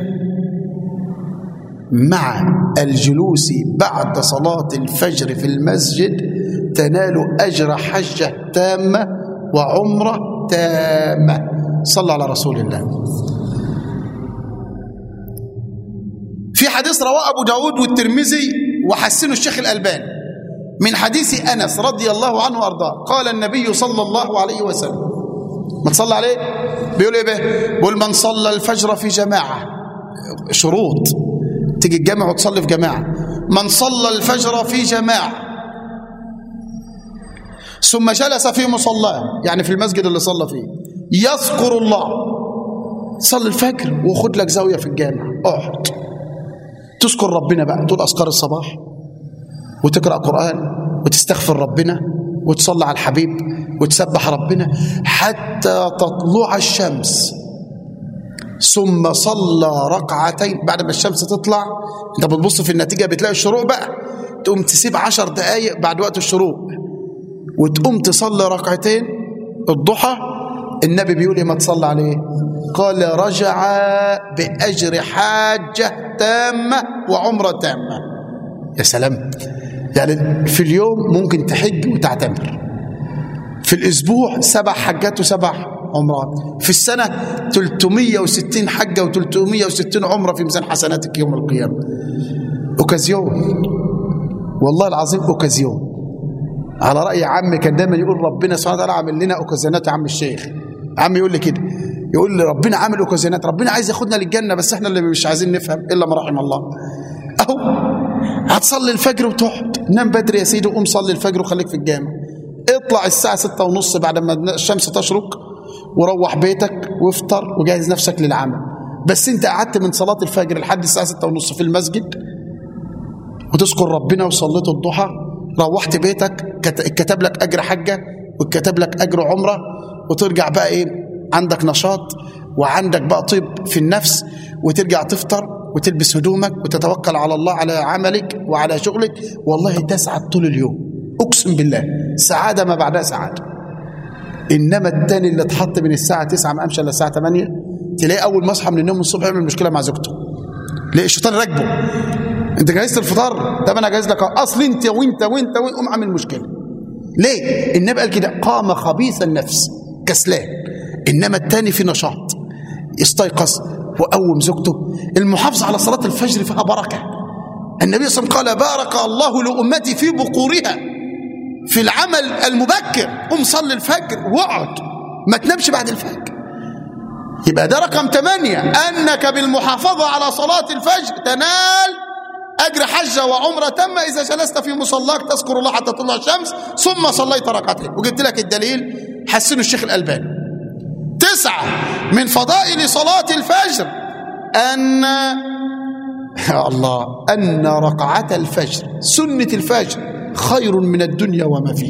مع الجلوس بعد صلاة الفجر في المسجد تنال أجر حجة تامة وعمرة تامة صلى على رسول الله في حديث الحديث رواه أبو داود والترمذي وحسنه الشيخ الألباني من حديث أنس رضي الله عنه وأرضاه قال النبي صلى الله عليه وسلم ما تصلى عليه بيقول ايه بقى بيقول من صلى الفجر في جماعة شروط تيجي الجامع وتصلي في جماعة من صلى الفجر في جماعة ثم جلس في مصلاه يعني في المسجد اللي صلى فيه يذكر الله صلي الفجر وخد لك زاوية في الجامع اقعد تذكر ربنا بقى تقول أذكار الصباح وتقرأ قرآن وتستغفر ربنا وتصلي على الحبيب وتسبح ربنا حتى تطلع الشمس ثم صلى ركعتين بعد ما الشمس تطلع انت بتبص في النتيجة بتلاقي الشروق بقى تقوم تسيب عشر دقايق بعد وقت الشروق وتقوم تصلي ركعتين الضحى النبي بيقول ما تصلى عليه قال رجع بأجر حاجة تامة وعمرة تامة يا سلام يعني في اليوم ممكن تحج وتعتمر في الأسبوع سبع حجات وسبع عمرات في السنة 360 حجة و360 عمرة في ميزان حسناتك يوم القيامة أوكازيون والله العظيم أوكازيون على رأي عمي كان دايما يقول ربنا سبحانه وتعالى عامل لنا أوكازيونات يا عم الشيخ عمي يقول لي كده يقول لي ربنا عامل أوكازيونات ربنا عايز ياخدنا للجنة بس احنا اللي مش عايزين نفهم إلا ما رحم الله أهو هتصلي الفجر وتقعد نام بدري يا سيدي وقوم صلي الفجر وخليك في الجامع اطلع الساعة ستة ونص بعد ما الشمس تشرق وروح بيتك وافطر وجهز نفسك للعمل بس انت قعدت من صلاة الفجر لحد الساعة ستة ونص في المسجد وتذكر ربنا وصليت الضحى روحت بيتك كتب لك أجر حجة وكتب لك أجر عمرة وترجع بقى إيه عندك نشاط وعندك بقى طيب في النفس وترجع تفطر وتلبس هدومك وتتوكل على الله على عملك وعلى شغلك والله تسعد طول اليوم اقسم بالله سعاده ما بعدها سعاده انما التاني اللي اتحط من الساعه 9 ما قامش الا الساعه 8 تلاقيه اول ما اصحى من النوم الصبح يعمل مشكله مع زوجته ليه الشيطان راكبه انت جهزت الفطار طب انا جاهز لك اصل انت وانت وانت وانت قوم عامل مشكله ليه النبي قال كده قام خبيث النفس كسلان انما التاني في نشاط يستيقظ وقوم زوجته المحافظة على صلاة الفجر فيها بركة النبي صلى الله عليه وسلم قال بارك الله لأمتي في بقورها في العمل المبكر قم صلي الفجر واقعد ما تنامش بعد الفجر يبقى ده رقم ثمانية أنك بالمحافظة على صلاة الفجر تنال أجر حجة وعمرة تم إذا جلست في مصلاك تذكر الله حتى تطلع الشمس ثم صليت ركعتين وجبت لك الدليل حسنه الشيخ الألباني تسعة من فضائل صلاة الفجر أن يا الله أن ركعة الفجر سنة الفجر خير من الدنيا وما فيه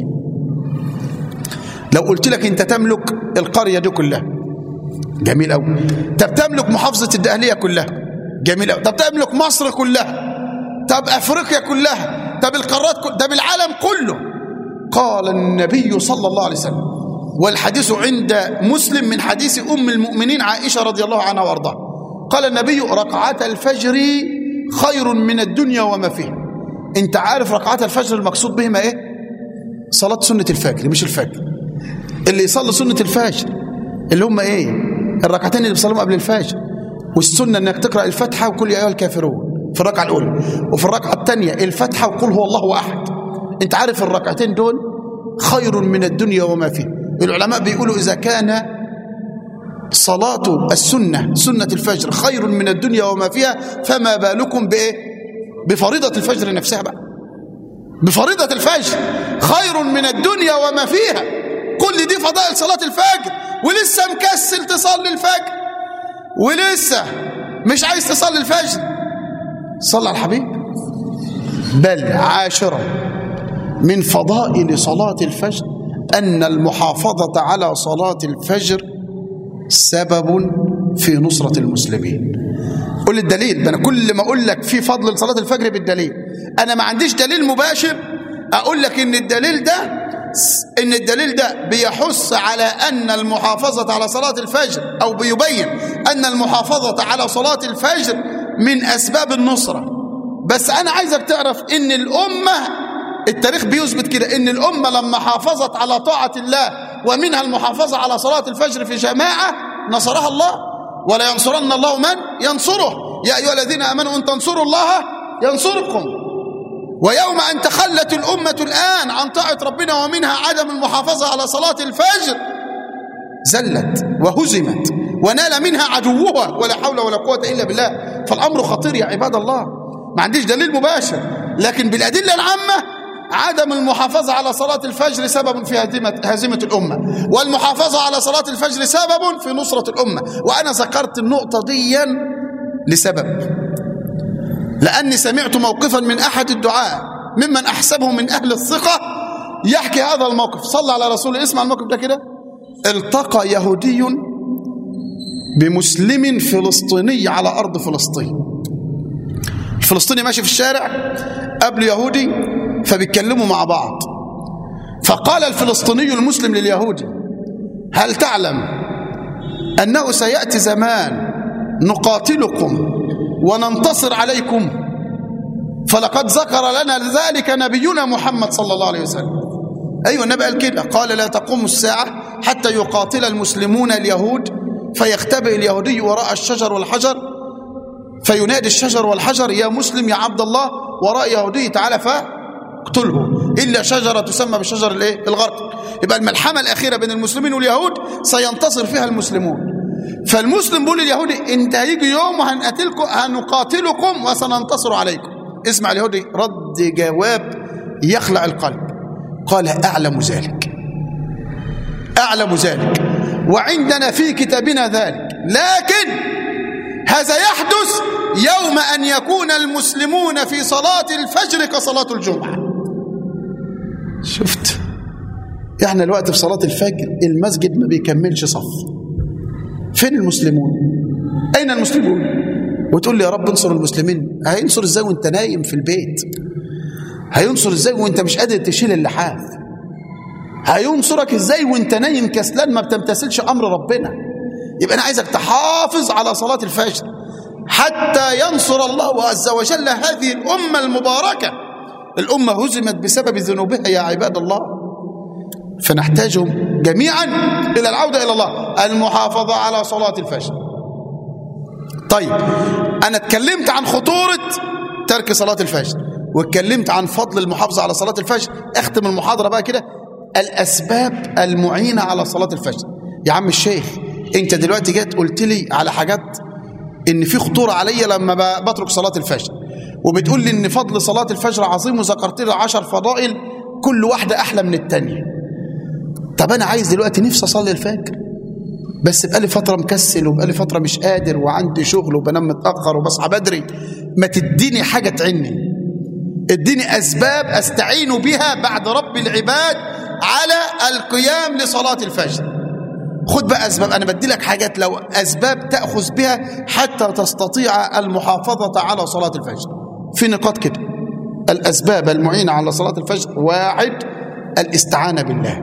لو قلت لك أنت تملك القرية دي كلها جميل أوي طب تملك محافظة الدقهلية كلها جميل أوي طب تملك مصر كلها طب أفريقيا كلها طب القارات كلها طب العالم كله قال النبي صلى الله عليه وسلم والحديث عند مسلم من حديث أم المؤمنين عائشة رضي الله عنها وارضاها قال النبي ركعات الفجر خير من الدنيا وما فيها انت عارف ركعات الفجر المقصود بهما ايه صلاة سنة الفجر مش الفجر اللي يصلي سنة الفجر اللي هم ايه الركعتين اللي بيصليهم قبل الفجر والسنة انك تقرأ الفاتحة وكل يا ايها الكافرون في الركعة الأولى وفي الركعة الثانية الفاتحة وقل هو الله أحد انت عارف الركعتين دول خير من الدنيا وما فيها العلماء بيقولوا إذا كان صلاة السنة سنة الفجر خير من الدنيا وما فيها فما بالكم بإيه بفريضة الفجر نفسها بقى بفريضة الفجر خير من الدنيا وما فيها كل دي فضائل صلاة الفجر ولسه مكسل تصلي الفجر ولسه مش عايز تصلي الفجر صلى على الحبيب بل عاشرة من فضائل صلاة الفجر أن المحافظة على صلاة الفجر سبب في نصرة المسلمين قول الدليل ده أنا كل ما أقول لك في فضل صلاة الفجر بالدليل أنا ما عنديش دليل مباشر أقول لك إن الدليل ده إن الدليل ده بيحث على أن المحافظة على صلاة الفجر أو بيبين أن المحافظة على صلاة الفجر من أسباب النصرة بس أنا عايزك تعرف إن الأمة التاريخ بيثبت كده ان الامه لما حافظت على طاعه الله ومنها المحافظه على صلاه الفجر في جماعه نصرها الله ولا ينصرن الله من ينصره يا أيها الذين آمنوا إن تنصروا الله ينصركم ويوم أن تخلت الأمة الآن عن طاعة ربنا ومنها عدم المحافظة على صلاة الفجر زلت وهزمت ونال منها عدوها ولا حول ولا قوة إلا بالله فالأمر خطير يا عباد الله ما عنديش دليل مباشر لكن بالأدلة العامة عدم المحافظة على صلاة الفجر سبب في هزيمة, هزيمة الأمة والمحافظة على صلاة الفجر سبب في نصرة الأمة وأنا ذكرت النقطة دي لسبب لأني سمعت موقفا من أحد الدعاء ممن أحسبه من أهل الثقة يحكي هذا الموقف صلى على رسول اسمع الموقف ده كده التقى يهودي بمسلم فلسطيني على أرض فلسطين الفلسطيني ماشي في الشارع قبل يهودي فبيتكلموا مع بعض فقال الفلسطيني المسلم لليهودي هل تعلم أنه سيأتي زمان نقاتلكم وننتصر عليكم فلقد ذكر لنا ذلك نبينا محمد صلى الله عليه وسلم أيوة النبي قال كده قال لا تقوم الساعة حتى يقاتل المسلمون اليهود فيختبئ اليهودي وراء الشجر والحجر فينادي الشجر والحجر يا مسلم يا عبد الله وراء يهودي تعالى فاقتله إلا شجرة تسمى بشجر الايه الغرق يبقى الملحمة الأخيرة بين المسلمين واليهود سينتصر فيها المسلمون فالمسلم بيقول لليهودي انت هيجي يوم وهنقاتلكم هنقاتلكم وسننتصر عليكم اسمع اليهودي رد جواب يخلع القلب قال أعلم ذلك أعلم ذلك وعندنا في كتابنا ذلك لكن هذا يحدث يوم أن يكون المسلمون في صلاة الفجر كصلاة الجمعة شفت احنا الوقت في صلاة الفجر المسجد ما بيكملش صف فين المسلمون أين المسلمون وتقول لي يا رب انصر المسلمين هينصر ازاي وانت نايم في البيت هينصر ازاي وانت مش قادر تشيل اللحاف هينصرك ازاي وانت نايم كسلان ما بتمتثلش امر ربنا يبقى انا عايزك تحافظ على صلاة الفجر حتى ينصر الله عز وجل هذه الأمة المباركة الأمة هزمت بسبب ذنوبها يا عباد الله فنحتاج جميعا إلى العودة إلى الله المحافظة على صلاة الفجر طيب أنا اتكلمت عن خطورة ترك صلاة الفجر واتكلمت عن فضل المحافظة على صلاة الفجر اختم المحاضرة بقى كده الأسباب المعينة على صلاة الفجر يا عم الشيخ انت دلوقتي جيت قلت لي على حاجات ان في خطورة عليا لما بترك صلاة الفجر وبتقول لي ان فضل صلاة الفجر عظيم وذكرت لي عشر فضائل كل واحدة احلى من التانية طب انا عايز دلوقتي نفسي اصلي الفجر بس بقالي فترة مكسل وبقالي فترة مش قادر وعندي شغل وبنام متأخر وبصحى بدري ما تديني حاجة تعني اديني أسباب أستعين بها بعد رب العباد على القيام لصلاة الفجر خد بقى أسباب أنا بدي لك حاجات لو أسباب تأخذ بها حتى تستطيع المحافظة على صلاة الفجر في نقاط كده الأسباب المعينة على صلاة الفجر واحد الاستعانة بالله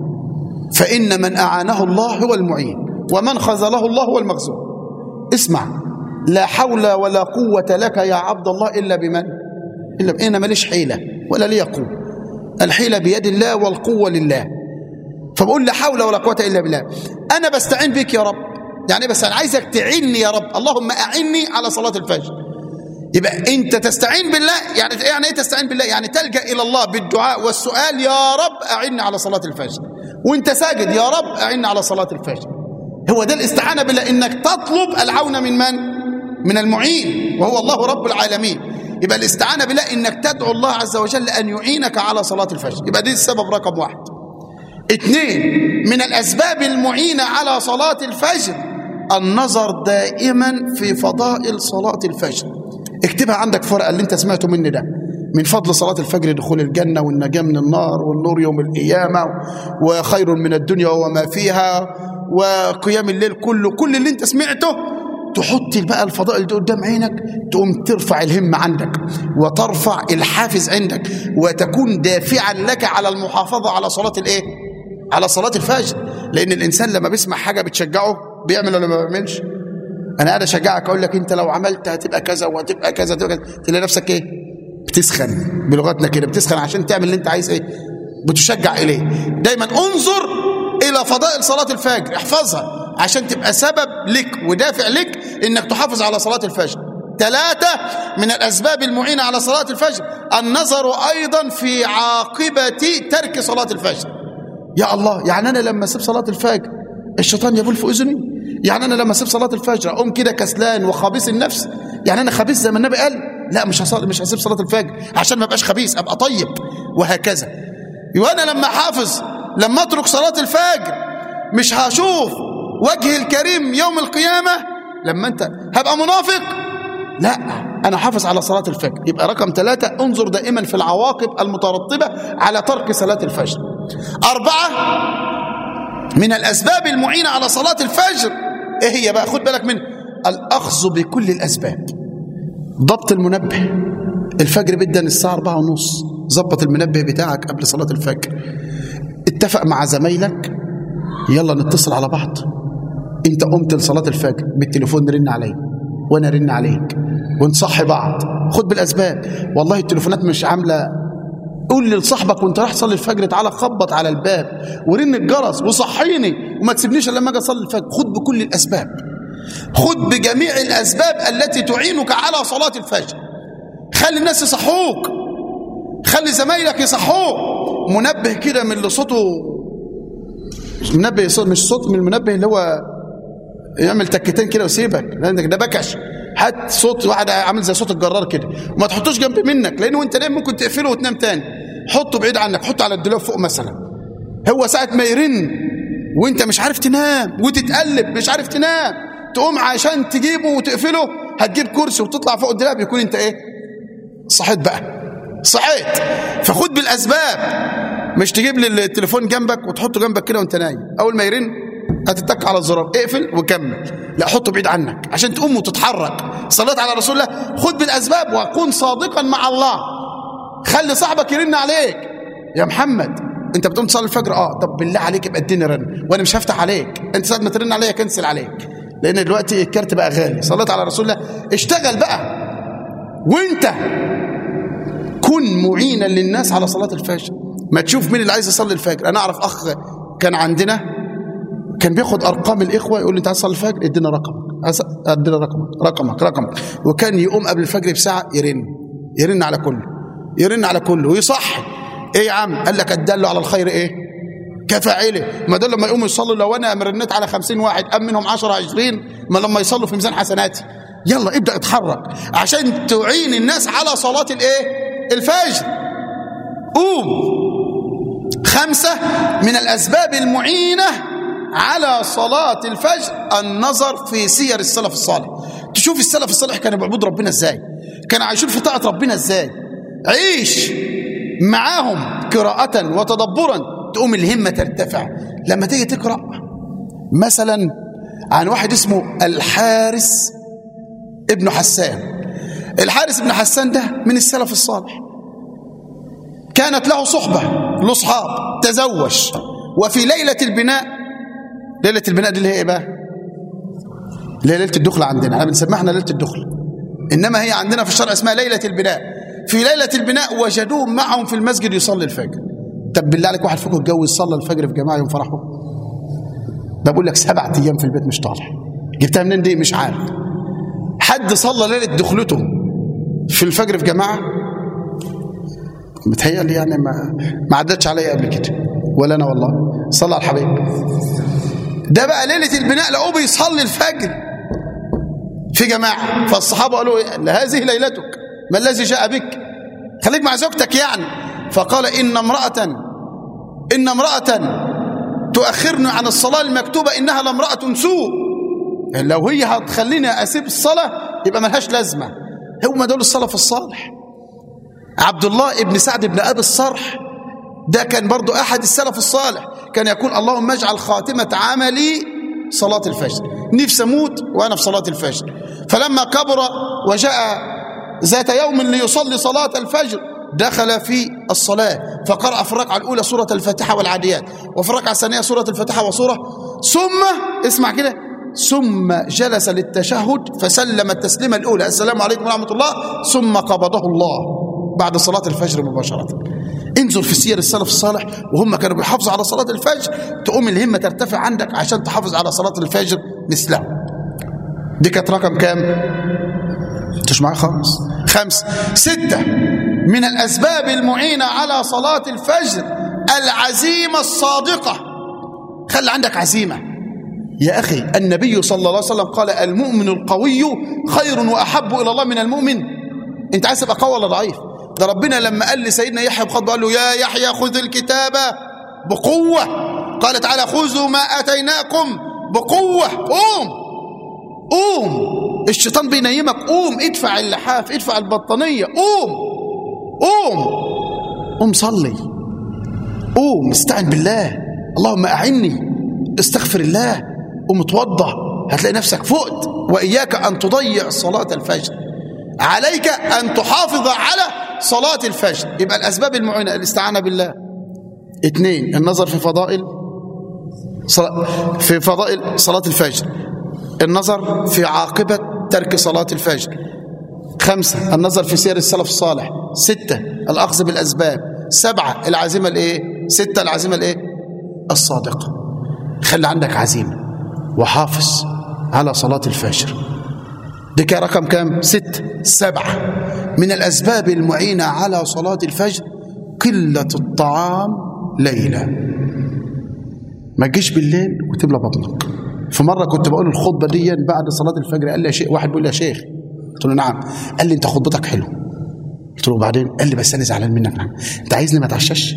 فإن من أعانه الله هو المعين ومن خذله الله هو المخزون اسمع لا حول ولا قوة لك يا عبد الله إلا بمن إلا بإنا ماليش حيلة ولا لي قوة الحيلة بيد الله والقوة لله فبقول لا حول ولا قوة إلا بالله أنا بستعين بك يا رب يعني بس أنا عايزك تعني يا رب اللهم أعني على صلاة الفجر يبقى أنت تستعين بالله يعني يعني إيه تستعين بالله يعني تلجأ إلى الله بالدعاء والسؤال يا رب أعني على صلاة الفجر وأنت ساجد يا رب أعني على صلاة الفجر هو ده الاستعانة بالله إنك تطلب العون من من؟ من المعين وهو الله رب العالمين يبقى الاستعانة بالله إنك تدعو الله عز وجل أن يعينك على صلاة الفجر يبقى دي السبب رقم واحد اثنين من الأسباب المعينة على صلاة الفجر النظر دائما في فضائل صلاة الفجر اكتبها عندك فرقة اللي انت سمعته مني ده من فضل صلاة الفجر دخول الجنة والنجاة من النار والنور يوم القيامة وخير من الدنيا وما فيها وقيام الليل كله كل اللي انت سمعته تحط بقى الفضائل دي قدام عينك تقوم ترفع الهم عندك وترفع الحافز عندك وتكون دافعا لك على المحافظة على صلاة الايه على صلاة الفجر لأن الإنسان لما بيسمع حاجة بتشجعه بيعمل ولا ما بيعملش أنا قاعد أشجعك أقول لك أنت لو عملت هتبقى كذا وهتبقى كذا هتبقى كذا تلاقي نفسك إيه بتسخن بلغتنا كده بتسخن عشان تعمل اللي أنت عايز إيه بتشجع إليه دايما انظر إلى فضائل صلاة الفجر احفظها عشان تبقى سبب لك ودافع لك إنك تحافظ على صلاة الفجر ثلاثة من الأسباب المعينة على صلاة الفجر النظر أيضا في عاقبة ترك صلاة الفجر يا الله يعني أنا لما أسيب صلاة الفجر الشيطان يبول في أذني يعني أنا لما أسيب صلاة الفجر أقوم كده كسلان وخبيث النفس يعني أنا خبيث زي ما النبي قال لا مش هصلي مش هسيب صلاة الفجر عشان ما ابقاش خبيث أبقى طيب وهكذا وأنا لما حافظ لما أترك صلاة الفجر مش هشوف وجه الكريم يوم القيامة لما أنت هبقى منافق لا أنا حافظ على صلاة الفجر يبقى رقم ثلاثة انظر دائما في العواقب المترتبة على ترك صلاة الفجر أربعة من الأسباب المعينة على صلاة الفجر إيه هي بقى خد بالك من الأخذ بكل الأسباب ضبط المنبه الفجر بدا الساعة أربعة ونص ظبط المنبه بتاعك قبل صلاة الفجر اتفق مع زمايلك يلا نتصل على بعض انت قمت لصلاة الفجر بالتليفون نرن عليك وانا رن عليك ونصحي بعض خد بالاسباب والله التليفونات مش عامله قول لصاحبك وانت رايح تصلي الفجر تعالى خبط على الباب ورن الجرس وصحيني وما تسيبنيش الا لما اجي اصلي الفجر خد بكل الاسباب خد بجميع الاسباب التي تعينك على صلاه الفجر خلي الناس يصحوك خلي زمايلك يصحوك منبه كده من اللي صوته منبه صوت مش صوت من المنبه اللي هو يعمل تكتين كده ويسيبك لانك ده بكش هات صوت واحد عامل زي صوت الجرار كده وما تحطوش جنب منك لانه وانت نايم ممكن تقفله وتنام تاني حطه بعيد عنك حطه على الدولاب فوق مثلا هو ساعه ما يرن وانت مش عارف تنام وتتقلب مش عارف تنام تقوم عشان تجيبه وتقفله هتجيب كرسي وتطلع فوق الدولاب يكون انت ايه صحيت بقى صحيت فخد بالاسباب مش تجيب لي التليفون جنبك وتحطه جنبك كده وانت نايم اول ما يرن هتتك على الزرار اقفل وكمل لا حطه بعيد عنك عشان تقوم وتتحرك صليت على رسول الله خد بالاسباب وكن صادقا مع الله خلي صاحبك يرن عليك يا محمد انت بتقوم تصلي الفجر اه طب بالله عليك ابقى اديني رن وانا مش هفتح عليك انت ساعه ما ترن عليا كنسل عليك لان دلوقتي الكارت بقى غالي صليت على رسول الله اشتغل بقى وانت كن معينا للناس على صلاه الفجر ما تشوف مين اللي عايز يصلي الفجر انا اعرف اخ كان عندنا كان بياخد ارقام الاخوه يقول لي انت عايز تصلي الفجر ادينا رقمك ادينا رقمك رقمك رقمك وكان يقوم قبل الفجر بساعه يرن يرن على كله يرن على كله ويصحي ايه يا عم قال لك الدل على الخير ايه كفاعله ما دول لما يقوموا يصلوا لو انا مرنت على خمسين واحد قام منهم 10 20 ما لما يصلوا في ميزان حسناتي يلا ابدا اتحرك عشان تعين الناس على صلاه الايه الفجر قوم خمسه من الاسباب المعينه على صلاة الفجر النظر في سير السلف الصالح تشوف السلف الصالح كانوا بيعبدوا ربنا ازاي كانوا عايشين في طاعة ربنا ازاي عيش معاهم قراءة وتدبرا تقوم الهمة ترتفع لما تيجي تقرأ مثلا عن واحد اسمه الحارس ابن حسان الحارس ابن حسان ده من السلف الصالح كانت له صحبة له صحاب تزوج وفي ليلة البناء ليلة البناء دي اللي هي ايه بقى اللي هي ليلة الدخل عندنا احنا بنسميها احنا ليلة الدخل انما هي عندنا في الشرع اسمها ليلة البناء في ليلة البناء وجدوه معهم في المسجد يصلي الفجر طب بالله عليك واحد فيكم اتجوز صلى الفجر في جماعة يوم فرحه ده بقول لك سبعة ايام في البيت مش طالع جبتها منين دي مش عارف حد صلى ليلة دخلته في الفجر في جماعة متهيألي يعني ما ما عدتش عليا قبل كده ولا انا والله صلى على الحبيب ده بقى ليلة البناء لقوه بيصلي الفجر في جماعة فالصحابة قالوا إيه؟ هذه ليلتك ما الذي جاء بك خليك مع زوجتك يعني فقال إن امرأة إن امرأة تؤخرني عن الصلاة المكتوبة إنها لامرأة سوء يعني لو هي هتخليني أسيب الصلاة يبقى ملهاش لازمة هم دول السلف الصالح عبد الله ابن سعد بن أبي الصرح ده كان برضو أحد السلف الصالح كان يقول اللهم اجعل خاتمة عملي صلاة الفجر نفسي أموت وأنا في صلاة الفجر فلما كبر وجاء ذات يوم ليصلي صلاة الفجر دخل في الصلاة فقرأ في الركعة الأولى سورة الفاتحة والعاديات وفي الركعة الثانية سورة الفاتحة وسورة ثم اسمع كده ثم جلس للتشهد فسلم التسليمة الأولى السلام عليكم ورحمة الله ثم قبضه الله بعد صلاة الفجر مباشرة انظر في سير السلف الصالح وهم كانوا بيحافظوا على صلاة الفجر تقوم الهمة ترتفع عندك عشان تحافظ على صلاة الفجر مثلهم دي كانت رقم كام انتش معايا خالص خمسة ستة من الأسباب المعينة على صلاة الفجر العزيمة الصادقة خلي عندك عزيمة يا أخي النبي صلى الله عليه وسلم قال المؤمن القوي خير وأحب إلى الله من المؤمن أنت عايز تبقى قوي ولا ضعيف ده ربنا لما قال لسيدنا يحيى بخطبه قال له يا يحيى خذ الكتاب بقوة قال تعالى خذوا ما أتيناكم بقوة قوم قوم الشيطان بينيمك قوم ادفع اللحاف ادفع البطانية قوم قوم قوم صلي قوم استعن بالله اللهم أعني استغفر الله قوم اتوضى هتلاقي نفسك فقت وإياك أن تضيع صلاة الفجر عليك أن تحافظ على صلاة الفجر يبقى الأسباب المعينة الاستعانة بالله اثنين النظر في فضائل صلاة في فضائل صلاة الفجر النظر في عاقبة ترك صلاة الفجر خمسة النظر في سير السلف الصالح ستة الأخذ بالأسباب سبعة العزيمة الإيه ستة العزيمة الإيه الصادقة خلي عندك عزيمة وحافظ على صلاة الفجر دي كده رقم كام ست سبعة من الأسباب المعينة على صلاة الفجر قلة الطعام ليلة ما تجيش بالليل وتملى بطنك في مرة كنت بقول الخطبة دي بعد صلاة الفجر قال لي يا شيخ واحد بيقول لي يا شيخ قلت له نعم قال لي انت خطبتك حلو قلت له وبعدين قال لي بس انا زعلان منك نعم. انت عايزني ما اتعشاش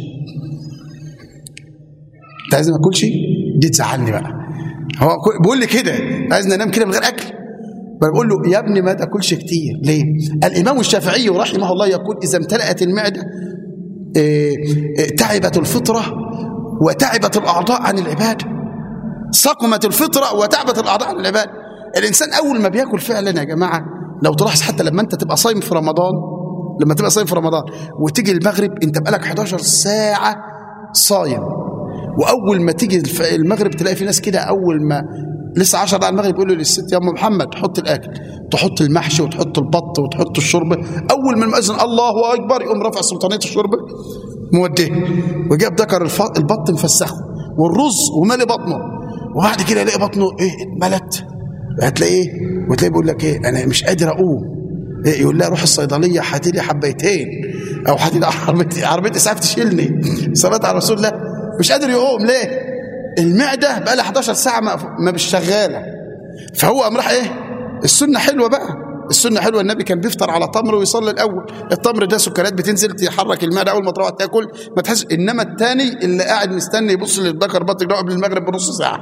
انت عايزني ما اكلش دي تزعلني بقى هو كو- بيقول لي كده عايزني انام كده من غير اكل بقول له يا ابني ما تاكلش كتير ليه الامام الشافعي رحمه الله يقول اذا امتلأت المعده إيه، إيه، تعبت الفطره وتعبت الاعضاء عن العباده سقمت الفطره وتعبت الاعضاء عن العباده الانسان اول ما بياكل فعلا يا جماعه لو تلاحظ حتى لما انت تبقى صايم في رمضان لما تبقى صايم في رمضان وتيجي المغرب انت بقالك 11 ساعه صايم واول ما تيجي الف- المغرب تلاقي في ناس كده اول ما لسه 10 دقايق المغرب يقولوا للست يا ام محمد حط الاكل تحط المحشي وتحط البط وتحط الشوربه اول ما المؤذن الله اكبر يقوم رافع سلطانيه الشوربه موديه وجاب ذكر الف- البط مفسخه والرز ومالي بطنه وبعد كده يلاقي بطنه ايه اتملت هتلاقيه وتلاقيه بيقول لك ايه انا مش قادر اقوم إيه يقول لها روح الصيدليه هاتي لي حبيتين او هاتي لي عربيه عربيه اسعاف تشيلني صلاه على رسول الله مش قادر يقوم ليه؟ المعده بقى لها 11 ساعه ما ما مش شغاله فهو قام راح ايه؟ السنه حلوه بقى السنه حلوه النبي كان بيفطر على تمر ويصلي الاول التمر ده سكريات بتنزل تحرك المعده اول ما تروح تاكل ما تحس انما الثاني اللي قاعد مستني يبص للذكر بطنك ده قبل المغرب بنص ساعه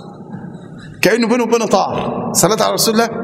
كانه بينه وبينه طار صلاه على رسول الله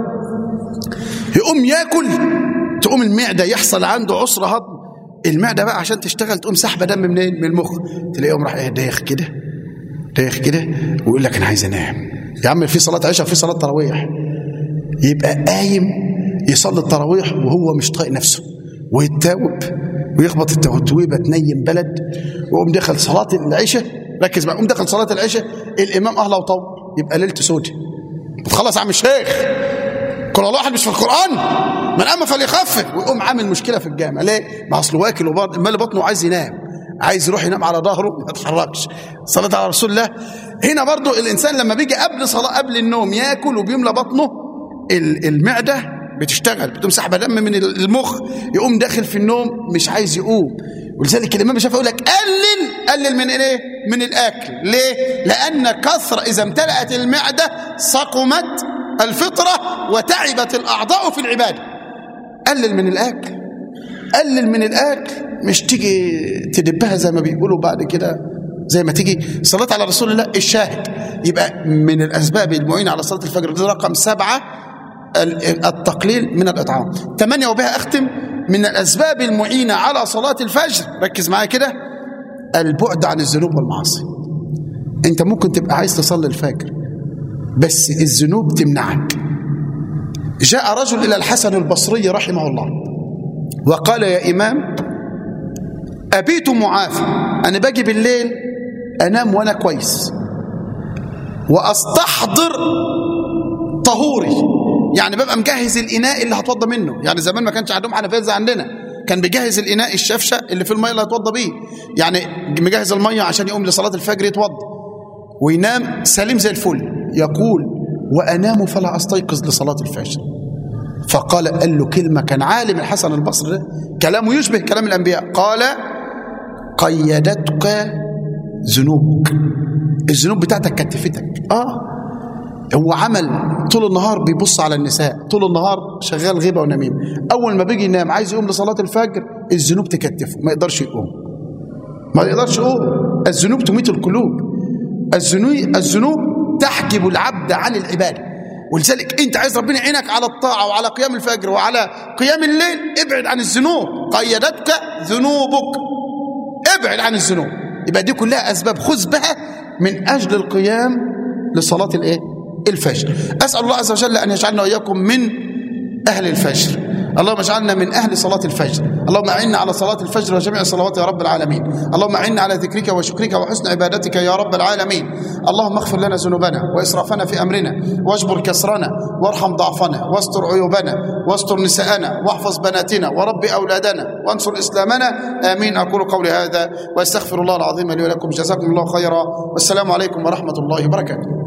يقوم ياكل تقوم المعده يحصل عنده عسر هضم المعده بقى عشان تشتغل تقوم سحبه دم منين من المخ تلاقيهم راح ايه دايخ كده دايخ كده ويقول لك انا عايز انام يا عم في صلاه عشاء في صلاه تراويح يبقى قايم يصلي التراويح وهو مش طايق نفسه ويتاوب ويخبط التويبه تنيم بلد ويقوم دخل صلاه العشاء ركز بقى يقوم دخل صلاه العشاء الامام اهلا وطول يبقى ليلته سودة خلاص يا عم الشيخ كل الله واحد مش في القرآن من أما فليخفف ويقوم عامل مشكلة في الجامع ليه؟ ما أصله واكل وبار مال بطنه عايز ينام عايز يروح ينام على ظهره ما يتحركش صلاة على رسول الله هنا برضو الإنسان لما بيجي قبل صلاة قبل النوم ياكل وبيملى بطنه ال- المعدة بتشتغل بتقوم سحبة دم من المخ يقوم داخل في النوم مش عايز يقوم ولذلك الإمام الشافعي يقول لك قلل قلل من ايه؟ من الأكل ليه؟ لأن كثرة إذا امتلأت المعدة سقمت الفطرة وتعبت الأعضاء في العبادة قلل من الأكل قلل من الأكل مش تيجي تدبها زي ما بيقولوا بعد كده زي ما تيجي صلاة على رسول الله الشاهد يبقى من الأسباب المعينة على صلاة الفجر دي رقم سبعة ال- التقليل من الإطعام ثمانية وبها أختم من الأسباب المعينة على صلاة الفجر ركز معايا كده البعد عن الذنوب والمعاصي انت ممكن تبقى عايز تصلي الفجر بس الذنوب تمنعك جاء رجل إلى الحسن البصري رحمه الله وقال يا إمام أبيت معافى أنا باجي بالليل أنام وأنا كويس وأستحضر طهوري يعني ببقى مجهز الإناء اللي هتوضى منه يعني زمان ما كانش عندهم حنفيات زي عندنا كان بيجهز الإناء الشفشة اللي في المية اللي هتوضى بيه يعني مجهز المية عشان يقوم لصلاة الفجر يتوضى وينام سليم زي الفل يقول وأنام فلا أستيقظ لصلاة الفجر فقال قال له كلمة كان عالم الحسن البصري ده كلامه يشبه كلام الأنبياء قال قيدتك ذنوبك الذنوب بتاعتك كتفتك اه هو عمل طول النهار بيبص على النساء طول النهار شغال غيبة ونميم أول ما بيجي ينام عايز يقوم لصلاة الفجر الذنوب تكتفه ما يقدرش يقوم ما يقدرش يقوم الذنوب تميت القلوب الذنوب الذنوب تحجب العبد عن العباده ولذلك انت عايز ربنا يعينك على الطاعه وعلى قيام الفجر وعلى قيام الليل ابعد عن الذنوب قيدتك ذنوبك ابعد عن الذنوب يبقى دي كلها اسباب خذ بها من اجل القيام لصلاه الايه الفجر اسال الله عز وجل ان يجعلنا واياكم من اهل الفجر اللهم اجعلنا من اهل صلاه الفجر اللهم اعنا على صلاه الفجر وجميع الصلوات يا رب العالمين اللهم اعنا على ذكرك وشكرك وحسن عبادتك يا رب العالمين اللهم اغفر لنا ذنوبنا واسرافنا في امرنا واجبر كسرنا وارحم ضعفنا واستر عيوبنا واستر نساءنا واحفظ بناتنا ورب اولادنا وانصر اسلامنا امين اقول قولي هذا واستغفر الله العظيم لي ولكم جزاكم الله خيرا والسلام عليكم ورحمه الله وبركاته